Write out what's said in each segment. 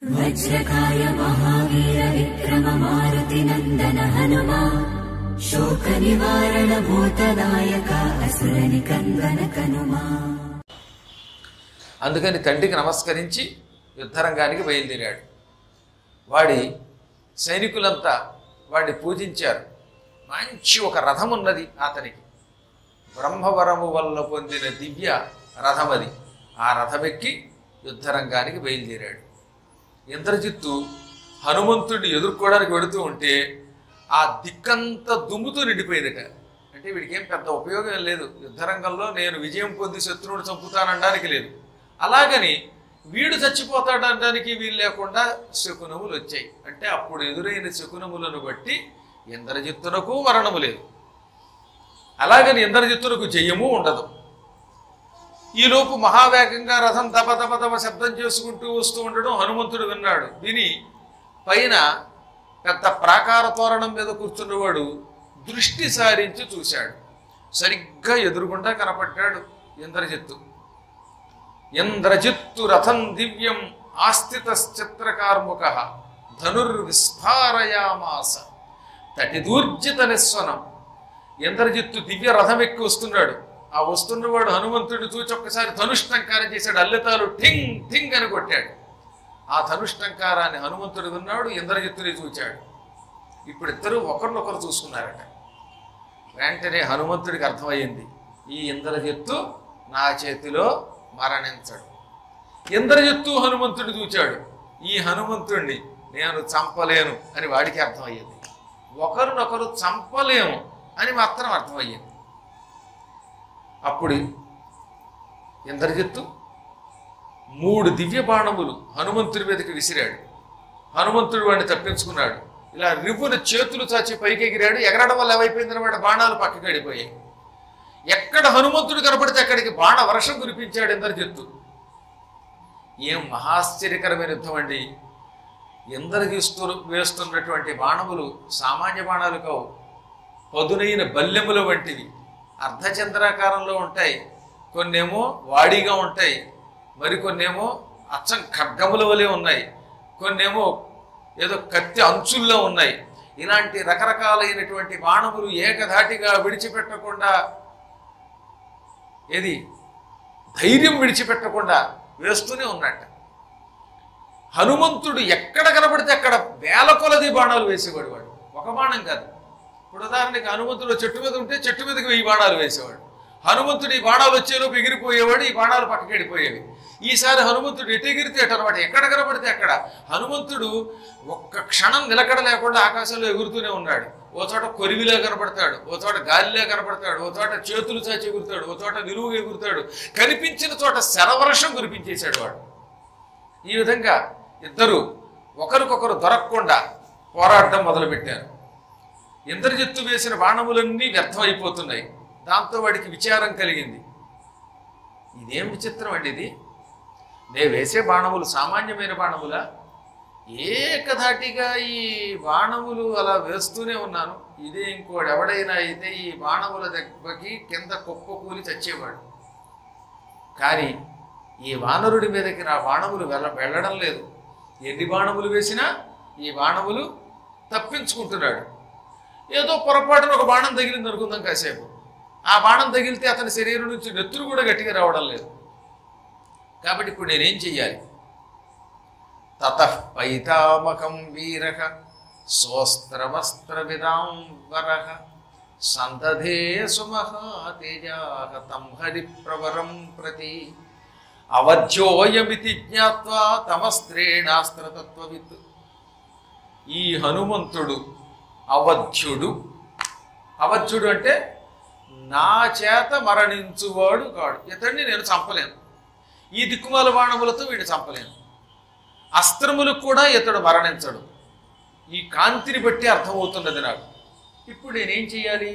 वज्रकाय महावीर विक्रम मारुतिनन्दन हनुमा शोकनिवारण भूतदायक असुरनिकन्दन कनुमा అందుకని తండ్రికి నమస్కరించి యుద్ధరంగానికి బయలుదేరాడు వాడి సైనికులంతా వాడిని పూజించారు మంచి ఒక రథం ఉన్నది అతనికి బ్రహ్మవరము వల్ల పొందిన దివ్య రథం అది ఆ రథమెక్కి యుద్ధరంగానికి బయలుదేరాడు ఇంద్రజిత్తు హనుమంతుడిని ఎదుర్కోవడానికి వెడుతూ ఉంటే ఆ దిక్కంతా దుమ్ముతో నిండిపోయిందట అంటే వీడికి ఏం పెద్ద ఉపయోగం లేదు యుద్ధరంగంలో నేను విజయం పొంది శత్రువుని చంపుతానడానికి లేదు అలాగని వీడు చచ్చిపోతాడనడానికి వీలు లేకుండా శకునములు వచ్చాయి అంటే అప్పుడు ఎదురైన శకునములను బట్టి ఇంద్రజిత్తునకు మరణము లేదు అలాగని ఇంద్రజిత్తునకు జయము ఉండదు ఈలోపు మహావేగంగా రథం తప తప తప శబ్దం చేసుకుంటూ వస్తూ ఉండడం హనుమంతుడు విన్నాడు విని పైన పెద్ద ప్రాకార తోరణం మీద కూర్చున్నవాడు దృష్టి సారించి చూశాడు సరిగ్గా ఎదురుగుండా కనపడ్డాడు ఇంద్రజిత్తు ఇంద్రజిత్తు రథం దివ్యం ఆస్థిత చిత్రకార్ముక ధనుర్విస్ఫారయామాస తటిదూర్జిత నిస్వనం ఇంద్రజిత్తు దివ్య రథం ఎక్కి వస్తున్నాడు ఆ వస్తున్నవాడు హనుమంతుడిని చూచి ఒక్కసారి ధనుష్టంకారం చేశాడు అల్లెతాలు ఠింగ్ ఠింగ్ అని కొట్టాడు ఆ ధనుష్టంకారాన్ని హనుమంతుడు విన్నాడు ఇంద్రజిత్తుని చూచాడు ఇప్పుడు ఇద్దరు ఒకరినొకరు చూసుకున్నారట వెంటనే హనుమంతుడికి అర్థమయ్యింది ఈ ఇంద్రజిత్తు నా చేతిలో మరణించడు ఇంద్రజిత్తు హనుమంతుడిని చూచాడు ఈ హనుమంతుడిని నేను చంపలేను అని వాడికి అర్థమయ్యింది ఒకరినొకరు చంపలేము అని మాత్రం అర్థమయ్యింది అప్పుడు ఇంద్రజిత్తు మూడు దివ్య బాణములు హనుమంతుడి మీదకి విసిరాడు హనుమంతుడు వాడిని తప్పించుకున్నాడు ఇలా రివ్వున చేతులు చాచి పైకి ఎగిరాడు ఎగరడం వల్ల ఏమైపోయిందని వాడి బాణాలు పక్కకి వెళ్ళిపోయాయి ఎక్కడ హనుమంతుడు కనపడితే అక్కడికి బాణ వర్షం కురిపించాడు ఇంద్రజిత్తు ఏం మహాశ్చర్యకరమైన యుద్ధం అండి ఇంద్రజిస్తు వేస్తున్నటువంటి బాణములు సామాన్య బాణాలు కావు పదునైన బల్లెముల వంటివి అర్ధచంద్రాకారంలో ఉంటాయి కొన్నేమో వాడిగా ఉంటాయి మరికొన్నేమో అచ్చం ఖడ్గముల వలె ఉన్నాయి కొన్నేమో ఏదో కత్తి అంచుల్లో ఉన్నాయి ఇలాంటి రకరకాలైనటువంటి బాణములు ఏకధాటిగా విడిచిపెట్టకుండా ఏది ధైర్యం విడిచిపెట్టకుండా వేస్తూనే ఉన్నట్ట హనుమంతుడు ఎక్కడ కనబడితే అక్కడ వేల కొలది బాణాలు వేసేవాడు వాడు ఒక బాణం కాదు ఇప్పుడు ఉదాహరణకి హనుమంతుడు చెట్టు మీద ఉంటే చెట్టు మీదకి వెయ్యి బాణాలు వేసేవాడు హనుమంతుడు ఈ బాణాలు వచ్చేలోపు ఎగిరిపోయేవాడు ఈ బాణాలు పక్కకి వెళ్ళిపోయేవి ఈసారి హనుమంతుడు ఎటు ఎగిరితే ఎటు అనమాట ఎక్కడ కనబడితే అక్కడ హనుమంతుడు ఒక్క క్షణం నిలకడ లేకుండా ఆకాశంలో ఎగురుతూనే ఉన్నాడు ఓ చోట కొరివిలా కనపడతాడు ఓ చోట గాలిలా కనపడతాడు ఓ చోట చేతులు చాచి ఎగురుతాడు ఓ చోట నిలువుగా ఎగురుతాడు కనిపించిన చోట శరవర్షం కురిపించేశాడు వాడు ఈ విధంగా ఇద్దరు ఒకరికొకరు దొరకకుండా పోరాడడం మొదలుపెట్టారు ఇంద్రజిత్తు వేసిన బాణములన్నీ వ్యర్థమైపోతున్నాయి దాంతో వాడికి విచారం కలిగింది ఇదేం విచిత్రం అండి ఇది నే వేసే బాణములు సామాన్యమైన బాణములా ఏకధాటిగా ఈ బాణములు అలా వేస్తూనే ఉన్నాను ఇదే ఇంకోటి ఎవడైనా అయితే ఈ బాణముల దెబ్బకి కింద కుప్ప కూలి చచ్చేవాడు కానీ ఈ వానరుడి మీదకి నా బాణములు వెళ్ళ వెళ్ళడం లేదు ఎన్ని బాణములు వేసినా ఈ బాణములు తప్పించుకుంటున్నాడు ఏదో పొరపాటున ఒక బాణం తగిలింది అనుకుందాం కాసేపు ఆ బాణం తగిలితే అతని శరీరం నుంచి నెత్తురు కూడా గట్టిగా రావడం లేదు కాబట్టి ఇప్పుడు నేనేం చెయ్యాలి తత పైతామకం వీరక సోస్త్రవస్త్ర విదాంబర సందధే సుమహాతేజాహ తం హరి ప్రవరం ప్రతి అవధ్యోయమితి జ్ఞాత్వా తమస్త్రేణాస్త్రతత్వవిత్ ఈ హనుమంతుడు అవధ్యుడు అవధ్యుడు అంటే నా చేత మరణించువాడు కాడు ఇతడిని నేను చంపలేను ఈ దిక్కుమాల బాణములతో వీడిని చంపలేను అస్త్రములకు కూడా ఇతడు మరణించడు ఈ కాంతిని బట్టి అర్థమవుతున్నది నాకు ఇప్పుడు నేనేం చేయాలి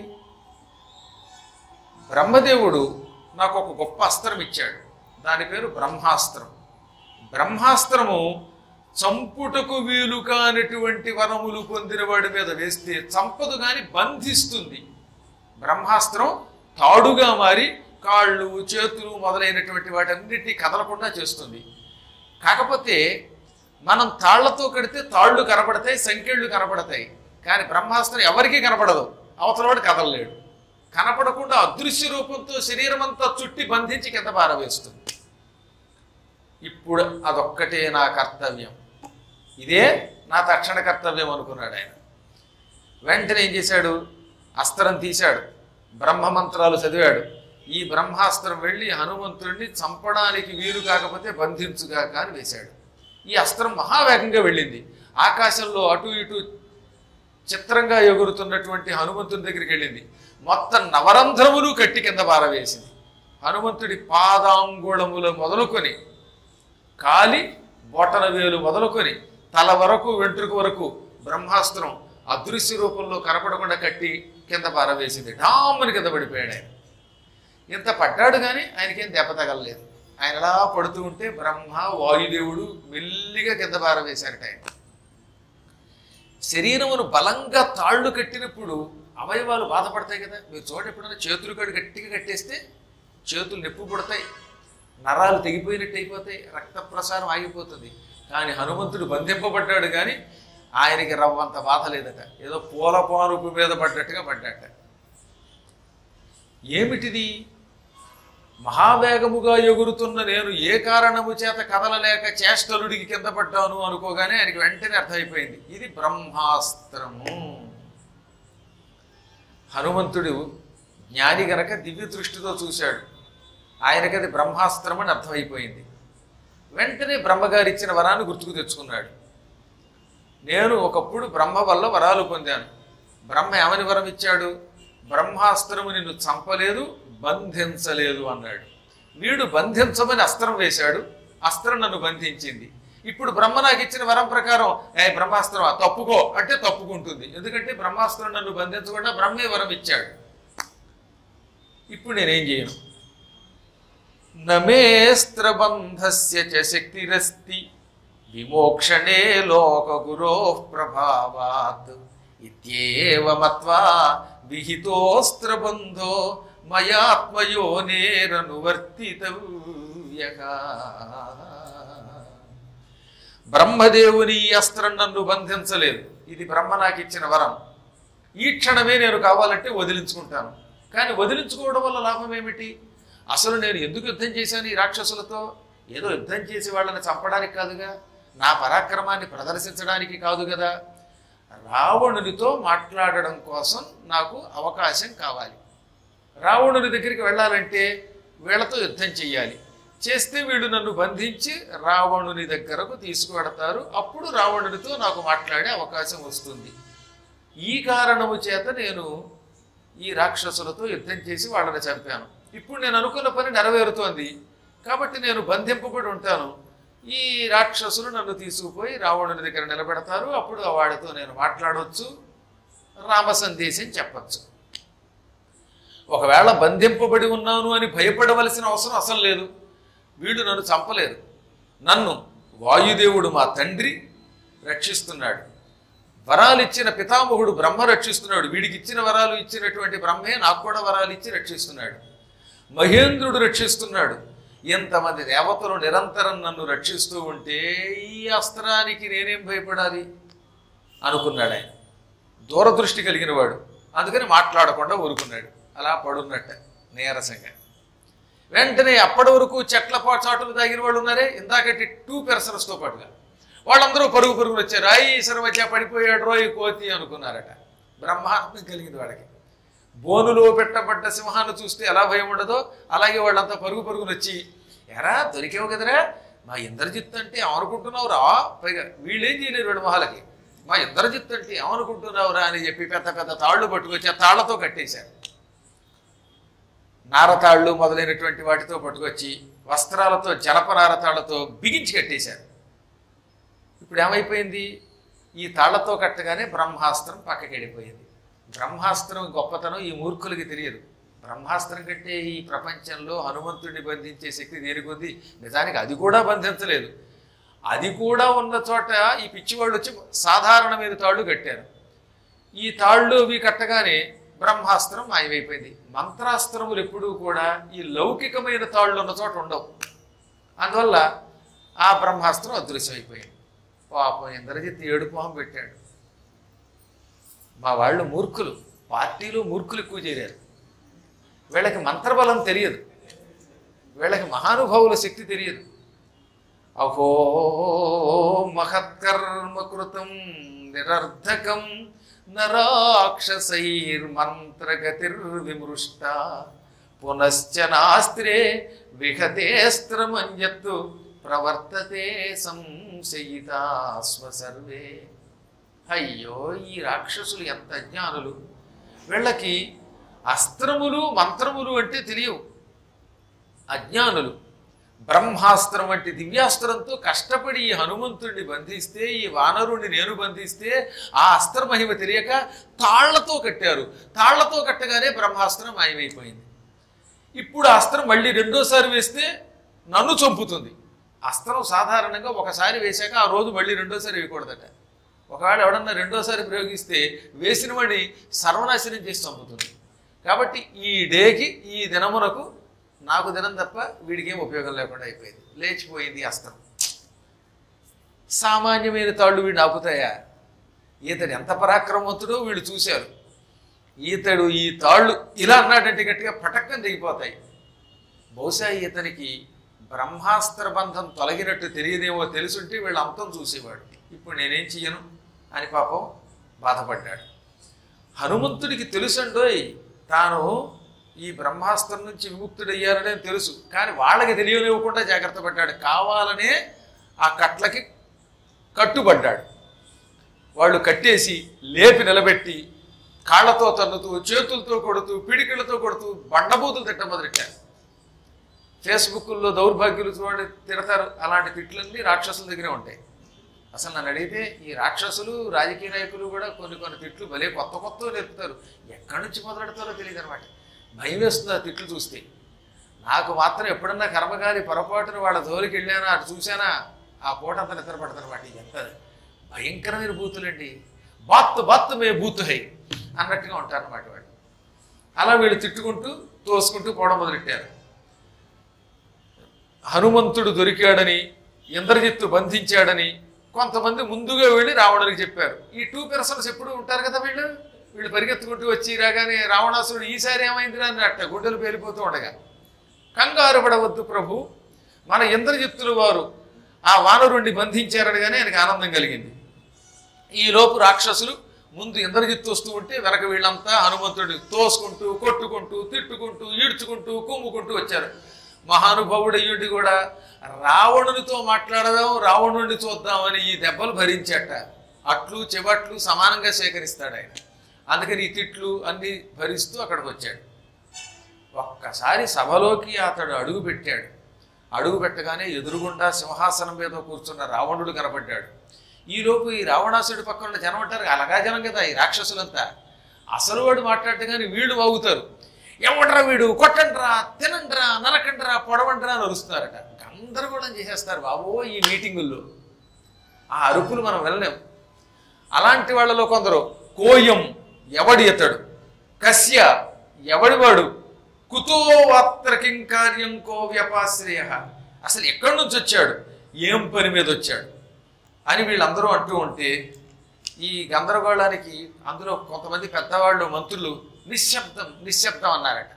బ్రహ్మదేవుడు నాకు ఒక గొప్ప అస్త్రం ఇచ్చాడు దాని పేరు బ్రహ్మాస్త్రం బ్రహ్మాస్త్రము చంపుటకు వీలు కానటువంటి వరములు పొందిన వాడి మీద వేస్తే చంపదు గాని బంధిస్తుంది బ్రహ్మాస్త్రం తాడుగా మారి కాళ్ళు చేతులు మొదలైనటువంటి వాటన్నిటినీ కదలకుండా చేస్తుంది కాకపోతే మనం తాళ్లతో కడితే తాళ్ళు కనపడతాయి సంఖ్యళ్ళు కనపడతాయి కానీ బ్రహ్మాస్త్రం ఎవరికీ కనపడదు అవతలవాడు కదలలేడు కనపడకుండా అదృశ్య రూపంతో శరీరం అంతా చుట్టి బంధించి కింద పారవేస్తుంది ఇప్పుడు అదొక్కటే నా కర్తవ్యం ఇదే నా తక్షణ కర్తవ్యం అనుకున్నాడు ఆయన వెంటనే ఏం చేశాడు అస్త్రం తీశాడు బ్రహ్మ మంత్రాలు చదివాడు ఈ బ్రహ్మాస్త్రం వెళ్ళి హనుమంతుడిని చంపడానికి వీలు కాకపోతే బంధించుగాక అని వేశాడు ఈ అస్త్రం మహావేగంగా వెళ్ళింది ఆకాశంలో అటు ఇటు చిత్రంగా ఎగురుతున్నటువంటి హనుమంతుని దగ్గరికి వెళ్ళింది మొత్తం నవరంధ్రములు కట్టి కింద పారవేసింది హనుమంతుడి పాదాంగుళములు మొదలుకొని కాలి బొటన వేలు మొదలుకొని తల వరకు వెంట్రుక వరకు బ్రహ్మాస్త్రం అదృశ్య రూపంలో కనపడకుండా కట్టి కింద పారవేసింది డామ్మని కింద పడిపోయాడు ఆయన ఇంత పడ్డాడు కానీ ఆయనకేం దెబ్బ తగలలేదు ఆయన ఎలా పడుతూ ఉంటే బ్రహ్మ వాయుదేవుడు మెల్లిగా కింద పారవేశారట ఆయన శరీరమును బలంగా తాళ్ళు కట్టినప్పుడు అవయవాలు బాధపడతాయి కదా మీరు చోట ఎప్పుడైనా చేతులు కడు గట్టిగా కట్టేస్తే చేతులు నొప్పి పుడతాయి నరాలు తెగిపోయినట్టు అయిపోతాయి రక్త ప్రసారం ఆగిపోతుంది కానీ హనుమంతుడు బంధింపబడ్డాడు కానీ ఆయనకి రవ్వంత బాధ లేదట ఏదో పూల పానుపు మీద పడ్డట్టుగా పడ్డట ఏమిటిది మహావేగముగా ఎగురుతున్న నేను ఏ కారణము చేత కదలలేక చేష్టలుడికి కింద పడ్డాను అనుకోగానే ఆయనకి వెంటనే అర్థమైపోయింది ఇది బ్రహ్మాస్త్రము హనుమంతుడు జ్ఞాని గనక దివ్య దృష్టితో చూశాడు ఆయనకి అది బ్రహ్మాస్త్రం అని అర్థమైపోయింది వెంటనే బ్రహ్మగారు ఇచ్చిన వరాన్ని గుర్తుకు తెచ్చుకున్నాడు నేను ఒకప్పుడు బ్రహ్మ వల్ల వరాలు పొందాను బ్రహ్మ ఏమని వరం ఇచ్చాడు బ్రహ్మాస్త్రము నిన్ను చంపలేదు బంధించలేదు అన్నాడు వీడు బంధించమని అస్త్రం వేశాడు అస్త్రం నన్ను బంధించింది ఇప్పుడు బ్రహ్మ నాకు ఇచ్చిన వరం ప్రకారం ఏ బ్రహ్మాస్త్రం తప్పుకో అంటే తప్పుకుంటుంది ఎందుకంటే బ్రహ్మాస్త్రం నన్ను బంధించకుండా బ్రహ్మే వరం ఇచ్చాడు ఇప్పుడు నేనేం చేయను నమేస్త్రబంధస్య చ శక్తిరస్తి విమోక్షణే లోకగురో ప్రభావాత్ ఇత్యేవ మత్వా విహితోస్త్రబంధో మయాత్మయోనేరనువర్తితవ్యక బ్రహ్మదేవుని ఈ అస్త్రం నన్ను బంధించలేదు ఇది బ్రహ్మ నాకు ఇచ్చిన వరం ఈ క్షణమే నేను కావాలంటే వదిలించుకుంటాను కానీ వదిలించుకోవడం వల్ల లాభం ఏమిటి అసలు నేను ఎందుకు యుద్ధం చేశాను ఈ రాక్షసులతో ఏదో యుద్ధం చేసి వాళ్ళని చంపడానికి కాదుగా నా పరాక్రమాన్ని ప్రదర్శించడానికి కాదు కదా రావణునితో మాట్లాడడం కోసం నాకు అవకాశం కావాలి రావణుని దగ్గరికి వెళ్ళాలంటే వీళ్ళతో యుద్ధం చెయ్యాలి చేస్తే వీళ్ళు నన్ను బంధించి రావణుని దగ్గరకు తీసుకువెడతారు అప్పుడు రావణునితో నాకు మాట్లాడే అవకాశం వస్తుంది ఈ కారణము చేత నేను ఈ రాక్షసులతో యుద్ధం చేసి వాళ్ళని చంపాను ఇప్పుడు నేను అనుకున్న పని నెరవేరుతోంది కాబట్టి నేను బంధింపబడి ఉంటాను ఈ రాక్షసులు నన్ను తీసుకుపోయి రావణుని దగ్గర నిలబెడతారు అప్పుడు వాడితో నేను మాట్లాడవచ్చు రామ సందేశం చెప్పచ్చు ఒకవేళ బంధింపబడి ఉన్నాను అని భయపడవలసిన అవసరం అసలు లేదు వీడు నన్ను చంపలేదు నన్ను వాయుదేవుడు మా తండ్రి రక్షిస్తున్నాడు వరాలు ఇచ్చిన పితామహుడు బ్రహ్మ రక్షిస్తున్నాడు వీడికి ఇచ్చిన వరాలు ఇచ్చినటువంటి బ్రహ్మే నాకు కూడా వరాలు ఇచ్చి రక్షిస్తున్నాడు మహేంద్రుడు రక్షిస్తున్నాడు ఎంతమంది దేవతలు నిరంతరం నన్ను రక్షిస్తూ ఉంటే ఈ అస్త్రానికి నేనేం భయపడాలి అనుకున్నాడు ఆయన దూరదృష్టి కలిగిన వాడు అందుకని మాట్లాడకుండా ఊరుకున్నాడు అలా పడున్నట్ట నీరసంగా వెంటనే అప్పటి వరకు చెట్ల పా- చాటులు తాగిన వాళ్ళు ఉన్నారే ఇందాకటి టూ పెర్సన్స్తో పాటుగా వాళ్ళందరూ పరుగు పరుగులు వచ్చారు రాయి సర్వచ పడిపోయాడు రోయి కోతి అనుకున్నారట బ్రహ్మాత్మం కలిగింది వాడికి బోనులో పెట్టబడ్డ సింహాన్ని చూస్తే ఎలా భయం ఉండదో అలాగే వాళ్ళంతా పరుగు పరుగులు వచ్చి ఎరా దొరికావు కదరా మా ఇంద్రజిత్ అంటే ఏమనుకుంటున్నావు రా పైగా వీళ్ళేం చేయలేరు వీళ్ళ మొహాలకి మా ఇంద్రజిత్ అంటే ఏమనుకుంటున్నావు రా అని చెప్పి పెద్ద పెద్ద తాళ్ళు పట్టుకొచ్చి ఆ తాళ్లతో కట్టేశారు నారతాళ్ళు మొదలైనటువంటి వాటితో పట్టుకొచ్చి వస్త్రాలతో జలప నారతాళ్లతో బిగించి కట్టేశారు ఇప్పుడు ఏమైపోయింది ఈ తాళ్లతో కట్టగానే బ్రహ్మాస్త్రం పక్కకి వెళ్ళిపోయింది బ్రహ్మాస్త్రం గొప్పతనం ఈ మూర్ఖులకి తెలియదు బ్రహ్మాస్త్రం కంటే ఈ ప్రపంచంలో హనుమంతుడిని బంధించే శక్తి దేనికి ఉంది నిజానికి అది కూడా బంధించలేదు అది కూడా ఉన్న చోట ఈ పిచ్చివాళ్ళు వచ్చి సాధారణమైన తాళ్ళు కట్టారు ఈ తాళ్ళు అవి కట్టగానే బ్రహ్మాస్త్రం మాయమైపోయింది మంత్రాస్త్రములు ఎప్పుడూ కూడా ఈ లౌకికమైన తాళ్ళు ఉన్న చోట ఉండవు అందువల్ల ఆ బ్రహ్మాస్త్రం అదృశ్యమైపోయింది పాపం ఇంద్రజిత్ ఏడు మొహం పెట్టాడు మా వాళ్ళు మూర్ఖులు పార్టీలో మూర్ఖులు ఎక్కువ చేరారు వీళ్ళకి మంత్రబలం తెలియదు వీళ్ళకి మహానుభావుల శక్తి తెలియదు అహో మహత్కర్మ కృతం నిరర్ధకం నరాక్షసైర్మంత్రగతిర్విమృష్ట పునశ్చ నాస్త్రే విహతేస్త్రమన్యత్తు ప్రవర్తతే సంశయితాస్మ సర్వే అయ్యో ఈ రాక్షసులు ఎంత అజ్ఞానులు వీళ్ళకి అస్త్రములు మంత్రములు అంటే తెలియవు అజ్ఞానులు బ్రహ్మాస్త్రం వంటి దివ్యాస్త్రంతో కష్టపడి ఈ హనుమంతుడిని బంధిస్తే ఈ వానరుణ్ణి నేను బంధిస్తే ఆ అస్త్ర మహిమ తెలియక తాళ్లతో కట్టారు తాళ్లతో కట్టగానే బ్రహ్మాస్త్రం మాయమైపోయింది ఇప్పుడు ఆ అస్త్రం మళ్ళీ రెండోసారి వేస్తే నన్ను చంపుతుంది అస్త్రం సాధారణంగా ఒకసారి వేశాక ఆ రోజు మళ్ళీ రెండోసారి వేయకూడదట ఒకవేళ ఎవడన్నా రెండోసారి ప్రయోగిస్తే వేసిన వాడిని సర్వనాశనం చేసి చంపుతుంది కాబట్టి ఈ డేకి ఈ దినమునకు నాకు దినం తప్ప వీడికి ఏం ఉపయోగం లేకుండా అయిపోయింది లేచిపోయింది అస్త్రం సామాన్యమైన తాళ్ళు వీడిని ఆపుతాయా ఈతడు ఎంత పరాక్రమవంతుడో వీళ్ళు చూశారు ఈతడు ఈ తాళ్ళు ఇలా అన్నాడంటే గట్టిగా పటక్కని దిగిపోతాయి బహుశా ఈతనికి బ్రహ్మాస్త్ర బంధం తొలగినట్టు తెలియదేమో తెలుసుంటే వీళ్ళు అంతం చూసేవాడు ఇప్పుడు నేనేం చెయ్యను అని పాపం బాధపడ్డాడు హనుమంతుడికి తెలుసండోయ్ తాను ఈ బ్రహ్మాస్త్రం నుంచి విముక్తుడయ్యారనే తెలుసు కానీ వాళ్ళకి తెలియనివ్వకుండా జాగ్రత్త పడ్డాడు కావాలనే ఆ కట్లకి కట్టుబడ్డాడు వాళ్ళు కట్టేసి లేపి నిలబెట్టి కాళ్ళతో తన్నుతూ చేతులతో కొడుతూ పిడికిళ్ళతో కొడుతూ బండబూతులు తిట్ట మొదలెట్టారు ఫేస్బుక్లో దౌర్భాగ్యులు చూడండి తిడతారు అలాంటి తిట్లన్నీ రాక్షసుల దగ్గరే ఉంటాయి అసలు నన్ను అడిగితే ఈ రాక్షసులు రాజకీయ నాయకులు కూడా కొన్ని కొన్ని తిట్లు భలే కొత్త కొత్త నేర్పుతారు ఎక్కడి నుంచి మొదలెడతారో తెలియదు అనమాట భయం వేస్తుంది ఆ తిట్లు చూస్తే నాకు మాత్రం ఎప్పుడన్నా కర్మగారి పొరపాటున వాళ్ళ జోలికి వెళ్ళానా అటు చూశానా ఆ పూట అంతా నిద్ర పడతారన్నమాట ఎంత భయంకరమైన బూతులండి బాత్తు బాత్తు మే బూతు హై అన్నట్టుగా ఉంటారన్నమాట వాళ్ళు అలా వీళ్ళు తిట్టుకుంటూ తోసుకుంటూ పోవడం మొదలెట్టారు హనుమంతుడు దొరికాడని ఇంద్రజిత్తు బంధించాడని కొంతమంది ముందుగా వెళ్ళి రావణునికి చెప్పారు ఈ టూ పర్సన్స్ ఎప్పుడు ఉంటారు కదా వీళ్ళు వీళ్ళు పరిగెత్తుకుంటూ వచ్చి రాగానే రావణాసురుడు ఈసారి ఏమైంది అని అట్ట గుడ్డలు పేలిపోతూ ఉండగా కంగారు పడవద్దు ప్రభు మన ఇంద్రజిత్తులు వారు ఆ వానరుణ్ణి బంధించారనగానే ఆయనకు ఆనందం కలిగింది ఈ లోపు రాక్షసులు ముందు ఇంద్రజిత్తు వస్తూ ఉంటే వెనక వీళ్ళంతా హనుమంతుడిని తోసుకుంటూ కొట్టుకుంటూ తిట్టుకుంటూ ఈడ్చుకుంటూ కుమ్ముకుంటూ వచ్చారు మహానుభావుడు అయ్యుండి కూడా రావణునితో మాట్లాడదాం రావణుడిని చూద్దామని ఈ దెబ్బలు భరించట అట్లు చెవట్లు సమానంగా సేకరిస్తాడు ఆయన అందుకని ఈ తిట్లు అన్ని భరిస్తూ అక్కడికి వచ్చాడు ఒక్కసారి సభలోకి అతడు అడుగు పెట్టాడు అడుగు పెట్టగానే ఎదురుగుండా సింహాసనం మీద కూర్చున్న రావణుడు కనపడ్డాడు ఈలోపు ఈ రావణాసుడి పక్కన ఉన్న జనం అంటారు అలాగా జనం కదా ఈ రాక్షసులంతా అసలు వాడు మాట్లాడటగానే వీళ్ళు వాగుతారు ఎవడ్రా వీడు కొట్టండ్రా తినండ్రా నరకండ్రా పొడవండ్రా అని అరుస్తున్నారట గందరగోళం చేసేస్తారు బాబో ఈ మీటింగుల్లో ఆ అరుపులు మనం వెళ్ళలేం అలాంటి వాళ్ళలో కొందరు కోయం ఎవడి ఎత్తడు కస్య ఎవడివాడు కుతో వాత్రకిం కార్యం కో వ్యపాశ్రయ అసలు ఎక్కడి నుంచి వచ్చాడు ఏం పని మీద వచ్చాడు అని వీళ్ళందరూ అంటూ ఉంటే ఈ గందరగోళానికి అందులో కొంతమంది పెద్దవాళ్ళు మంత్రులు నిశ్శబ్దం నిశ్శబ్దం అన్నారట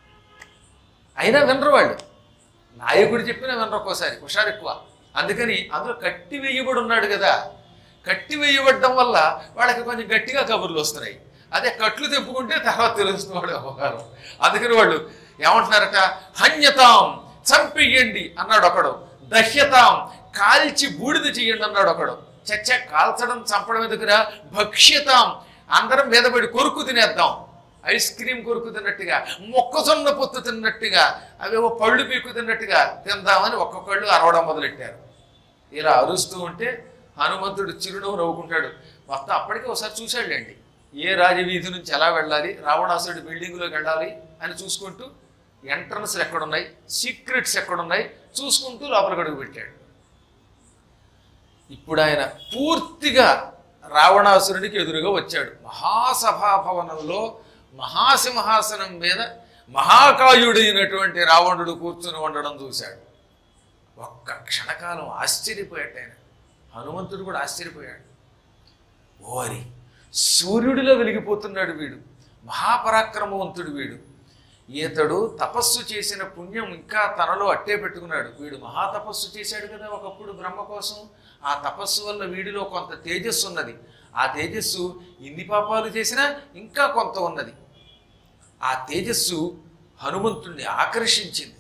అయినా వినరు వాళ్ళు నాయకుడు చెప్పినా వినరు ఒక్కోసారి హుషారు ఎక్కువ అందుకని అందులో కట్టి వేయబడి ఉన్నాడు కదా కట్టి వేయబడడం వల్ల వాళ్ళకి కొంచెం గట్టిగా కబుర్లు వస్తున్నాయి అదే కట్లు తెప్పుకుంటే తర్వాత తెలుస్తుంది వాడు వ్యవహారం అందుకని వాళ్ళు ఏమంటున్నారట హన్యతాం చంపేయండి అన్నాడు ఒకడు దహ్యతాం కాల్చి బూడిద చెయ్యండి అన్నాడు ఒకడు చచ్చ కాల్చడం చంపడం ఎందుకురా భక్ష్యతాం అందరం మీద పడి కొరుకు తినేద్దాం ఐస్ క్రీమ్ కొరుకు తిన్నట్టుగా మొక్కజొన్న పొత్తు తిన్నట్టుగా అవేవో పళ్ళు పీకు తిన్నట్టుగా తిందామని ఒక్కొక్కళ్ళు అరవడం మొదలెట్టారు ఇలా అరుస్తూ ఉంటే హనుమంతుడు చిరునవ్వు నవ్వుకుంటాడు మొత్తం అప్పటికే ఒకసారి చూశాడులేండి ఏ రాజవీధి నుంచి ఎలా వెళ్ళాలి రావణాసురుడి బిల్డింగ్లోకి వెళ్ళాలి అని చూసుకుంటూ ఎంట్రన్స్ ఎక్కడున్నాయి సీక్రెట్స్ ఎక్కడున్నాయి చూసుకుంటూ లోపలికి అడుగు పెట్టాడు ఇప్పుడు ఆయన పూర్తిగా రావణాసురుడికి ఎదురుగా వచ్చాడు మహాసభాభవనంలో మహాసింహాసనం మీద మహాకాయుడైనటువంటి రావణుడు కూర్చుని ఉండడం చూశాడు ఒక్క క్షణకాలం ఆశ్చర్యపోయాడు ఆయన హనుమంతుడు కూడా ఆశ్చర్యపోయాడు ఓరి సూర్యుడిలో వెలిగిపోతున్నాడు వీడు మహాపరాక్రమవంతుడు వీడు ఈతడు తపస్సు చేసిన పుణ్యం ఇంకా తనలో అట్టే పెట్టుకున్నాడు వీడు మహాతపస్సు చేశాడు కదా ఒకప్పుడు బ్రహ్మ కోసం ఆ తపస్సు వల్ల వీడిలో కొంత తేజస్సు ఉన్నది ఆ తేజస్సు ఇన్ని పాపాలు చేసినా ఇంకా కొంత ఉన్నది ఆ తేజస్సు హనుమంతుణ్ణి ఆకర్షించింది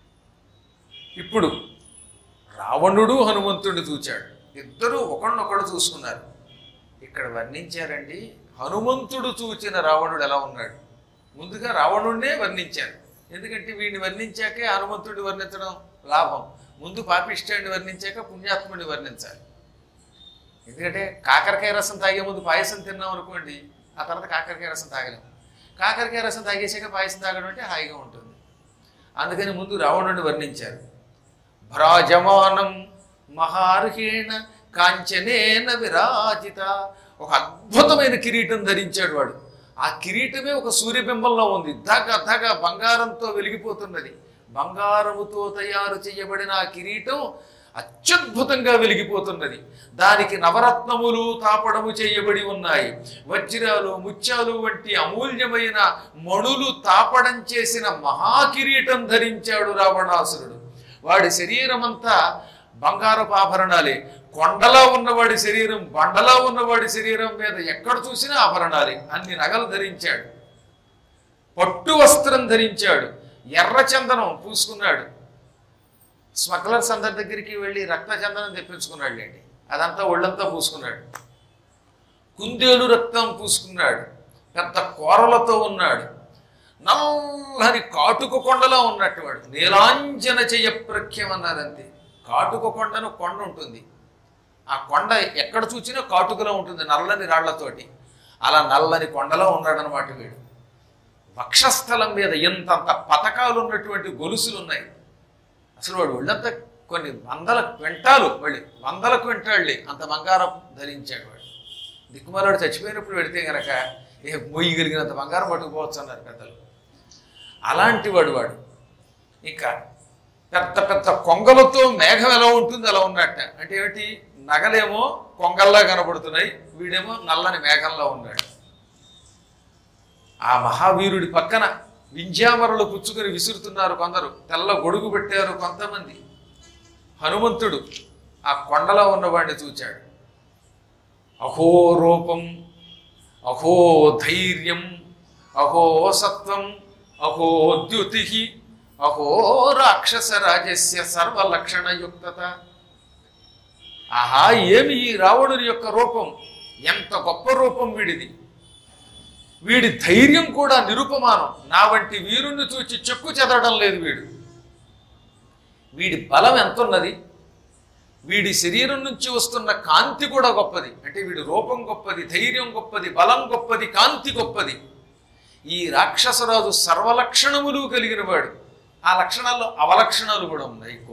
ఇప్పుడు రావణుడు హనుమంతుడిని చూచాడు ఇద్దరూ ఒకళ్ళనొకడు చూసుకున్నారు ఇక్కడ వర్ణించారండి హనుమంతుడు చూచిన రావణుడు ఎలా ఉన్నాడు ముందుగా రావణుడినే వర్ణించారు ఎందుకంటే వీడిని వర్ణించాకే హనుమంతుడిని వర్ణించడం లాభం ముందు పాపిష్టాన్ని వర్ణించాక పుణ్యాత్ముడిని వర్ణించాలి ఎందుకంటే కాకరకాయ రసం తాగే ముందు పాయసం తిన్నాం అనుకోండి ఆ తర్వాత కాకరకాయ రసం తాగలేము కాకరకాయ రసం తాగేసాక పాయసం తాగడం అంటే హాయిగా ఉంటుంది అందుకని ముందు రావణుడిని వర్ణించారు భ్రాజమానం మహార్హేణ కాంచనేన విరాజిత ఒక అద్భుతమైన కిరీటం ధరించాడు వాడు ఆ కిరీటమే ఒక సూర్యబింబంలో ఉంది దగ దగ బంగారంతో వెలిగిపోతున్నది బంగారముతో తయారు చేయబడిన ఆ కిరీటం అత్యద్భుతంగా వెలిగిపోతున్నది దానికి నవరత్నములు తాపడము చేయబడి ఉన్నాయి వజ్రాలు ముత్యాలు వంటి అమూల్యమైన మణులు తాపడం చేసిన మహాకిరీటం ధరించాడు రావణాసురుడు వాడి శరీరం అంతా బంగారపు ఆభరణాలే కొండలా ఉన్నవాడి శరీరం బండలా ఉన్నవాడి శరీరం మీద ఎక్కడ చూసినా ఆభరణాలే అన్ని నగలు ధరించాడు పట్టు వస్త్రం ధరించాడు ఎర్ర చందనం పూసుకున్నాడు స్మగ్లర్స్ అందరి దగ్గరికి వెళ్ళి రక్త చందనం తెప్పించుకున్నాడు లేండి అదంతా ఒళ్ళంతా పూసుకున్నాడు కుందేలు రక్తం పూసుకున్నాడు పెద్ద కూరలతో ఉన్నాడు నల్లని కాటుక కొండలా ఉన్నట్టు వాడు నీలాంజన చెయ్య ప్రఖ్యం అన్నారు అంతే కాటుక కొండను కొండ ఉంటుంది ఆ కొండ ఎక్కడ చూసినా కాటుకలో ఉంటుంది నల్లని రాళ్లతోటి అలా నల్లని కొండలో ఉన్నాడు అనమాట వీడు వక్షస్థలం మీద ఎంతంత పథకాలు ఉన్నటువంటి గొలుసులు ఉన్నాయి అసలు వాడు ఒళ్ళంతా కొన్ని వందల క్వింటాలు మళ్ళీ వందల క్వింటాళ్ళే అంత బంగారం ధరించాడు వాడు దిక్కుమాలాడు చచ్చిపోయినప్పుడు పెడితే గనక ఏ మొయ్యగలిగినంత బంగారం పట్టుకుపోవచ్చు అన్నారు పెద్దలు అలాంటి వాడు వాడు ఇంకా పెద్ద పెద్ద కొంగలతో మేఘం ఎలా ఉంటుంది అలా ఉన్నట్ట అంటే ఏమిటి నగలేమో కొంగల్లా కనబడుతున్నాయి వీడేమో నల్లని మేఘంలో ఉన్నాడు ఆ మహావీరుడి పక్కన వింజామరలు పుచ్చుకొని విసురుతున్నారు కొందరు తెల్ల గొడుగు పెట్టారు కొంతమంది హనుమంతుడు ఆ కొండలో ఉన్నవాడిని చూచాడు అహో రూపం అహో ధైర్యం అహో సత్వం అహో ద్యుతి అహో రాక్షస రాజస్య సర్వలక్షణయుక్తత ఆహా ఏమి ఈ రావణుని యొక్క రూపం ఎంత గొప్ప రూపం వీడిది వీడి ధైర్యం కూడా నిరుపమానం నా వంటి వీరుణ్ణి చూచి చెక్కు చెదరడం లేదు వీడు వీడి బలం ఎంత ఉన్నది వీడి శరీరం నుంచి వస్తున్న కాంతి కూడా గొప్పది అంటే వీడి రూపం గొప్పది ధైర్యం గొప్పది బలం గొప్పది కాంతి గొప్పది ఈ రాక్షసరాజు సర్వలక్షణములు కలిగిన వాడు ఆ లక్షణాల్లో అవలక్షణాలు కూడా ఉన్నాయి ఎక్కువ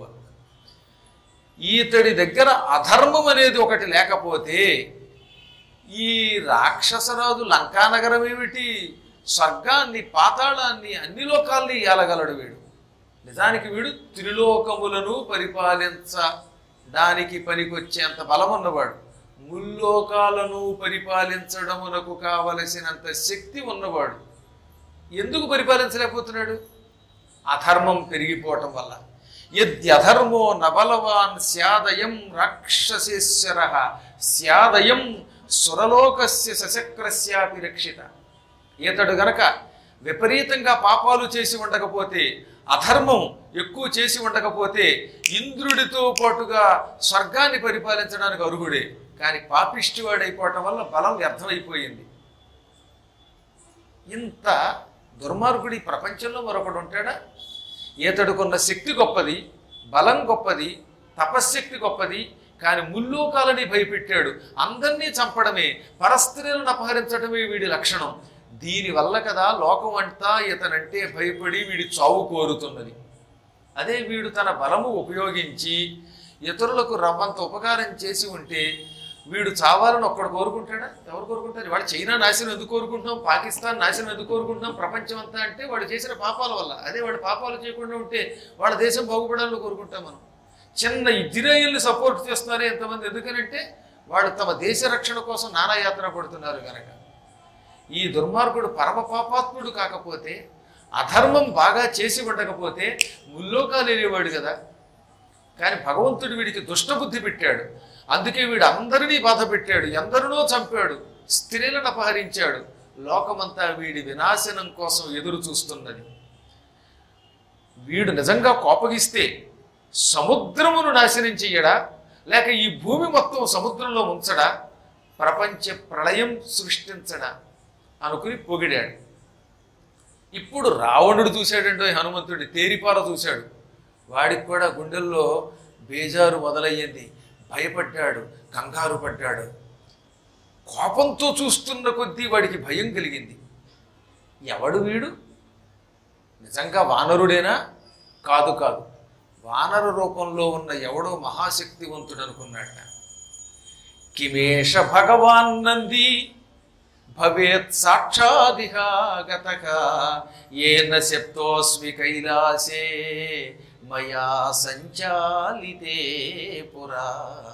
ఈతడి దగ్గర అధర్మం అనేది ఒకటి లేకపోతే ఈ రాక్షసరాజు లంకానగరం ఏమిటి స్వర్గాన్ని పాతాళాన్ని అన్ని లోకాల్ని ఏలగలడు వీడు నిజానికి వీడు త్రిలోకములను పరిపాలించడానికి పనికొచ్చేంత బలం ఉన్నవాడు ముల్లోకాలను పరిపాలించడమునకు కావలసినంత శక్తి ఉన్నవాడు ఎందుకు పరిపాలించలేకపోతున్నాడు అధర్మం పెరిగిపోవటం వల్ల యద్యధర్మో నబలవాన్ స్యాదయం రాక్షసేశ్వర స్యాదయం సురలోకస్య సశక్రస్యాపి రక్షిత ఈతడు గనక విపరీతంగా పాపాలు చేసి ఉండకపోతే అధర్మం ఎక్కువ చేసి ఉండకపోతే ఇంద్రుడితో పాటుగా స్వర్గాన్ని పరిపాలించడానికి అర్హుడే కానీ పాపిష్టివాడైపోవటం వల్ల బలం వ్యర్థమైపోయింది ఇంత దుర్మార్గుడు ఈ ప్రపంచంలో మరొకడు ఉంటాడా ఈతడుకున్న శక్తి గొప్పది బలం గొప్పది తపశ్శక్తి గొప్పది కానీ ముల్లోకాలని భయపెట్టాడు అందరినీ చంపడమే పరస్త్రీలను అపహరించడమే వీడి లక్షణం దీనివల్ల కదా లోకం అంతా ఇతనంటే భయపడి వీడి చావు కోరుతున్నది అదే వీడు తన బలము ఉపయోగించి ఇతరులకు రవ్వంత ఉపకారం చేసి ఉంటే వీడు చావాలని ఒక్కడు కోరుకుంటాడా ఎవరు కోరుకుంటారు వాడు చైనా నాశనం ఎందుకు కోరుకుంటున్నాం పాకిస్తాన్ నాశనం ఎందుకు కోరుకుంటున్నాం ప్రపంచం అంతా అంటే వాడు చేసిన పాపాల వల్ల అదే వాడు పాపాలు చేయకుండా ఉంటే వాళ్ళ దేశం బాగుపడాలని కోరుకుంటాం మనం చిన్న ఇజ్రాయిల్ని సపోర్ట్ చేస్తున్నారు ఎంతమంది ఎందుకనంటే వాళ్ళు తమ దేశ రక్షణ కోసం నానాయాత్ర పడుతున్నారు కనుక ఈ దుర్మార్గుడు పరమ పాపాత్ముడు కాకపోతే అధర్మం బాగా చేసి ఉండకపోతే ముల్లోకాలు వెళ్ళేవాడు కదా కానీ భగవంతుడు వీడికి దుష్టబుద్ధి పెట్టాడు అందుకే వీడు అందరినీ బాధ పెట్టాడు ఎందరినో చంపాడు స్త్రీలను అపహరించాడు లోకమంతా వీడి వినాశనం కోసం ఎదురు చూస్తున్నది వీడు నిజంగా కోపగిస్తే సముద్రమును నాశనం చెయ్యడా లేక ఈ భూమి మొత్తం సముద్రంలో ఉంచడా ప్రపంచ ప్రళయం సృష్టించడా అనుకుని పొగిడాడు ఇప్పుడు రావణుడు చూశాడంటో హనుమంతుడి తేరిపార చూశాడు వాడికి కూడా గుండెల్లో బేజారు మొదలయ్యింది భయపడ్డాడు కంగారు పడ్డాడు కోపంతో చూస్తున్న కొద్దీ వాడికి భయం కలిగింది ఎవడు వీడు నిజంగా వానరుడేనా కాదు కాదు వానర రూపంలో ఉన్న ఎవడో మహాశక్తివంతుడు అనుకున్నాడ కిమేష భగవాన్ నంది భవేత్ సాక్షాదిహాగతక ఏన శప్తోస్మి కైలాసే మయా సంచాలితే పురా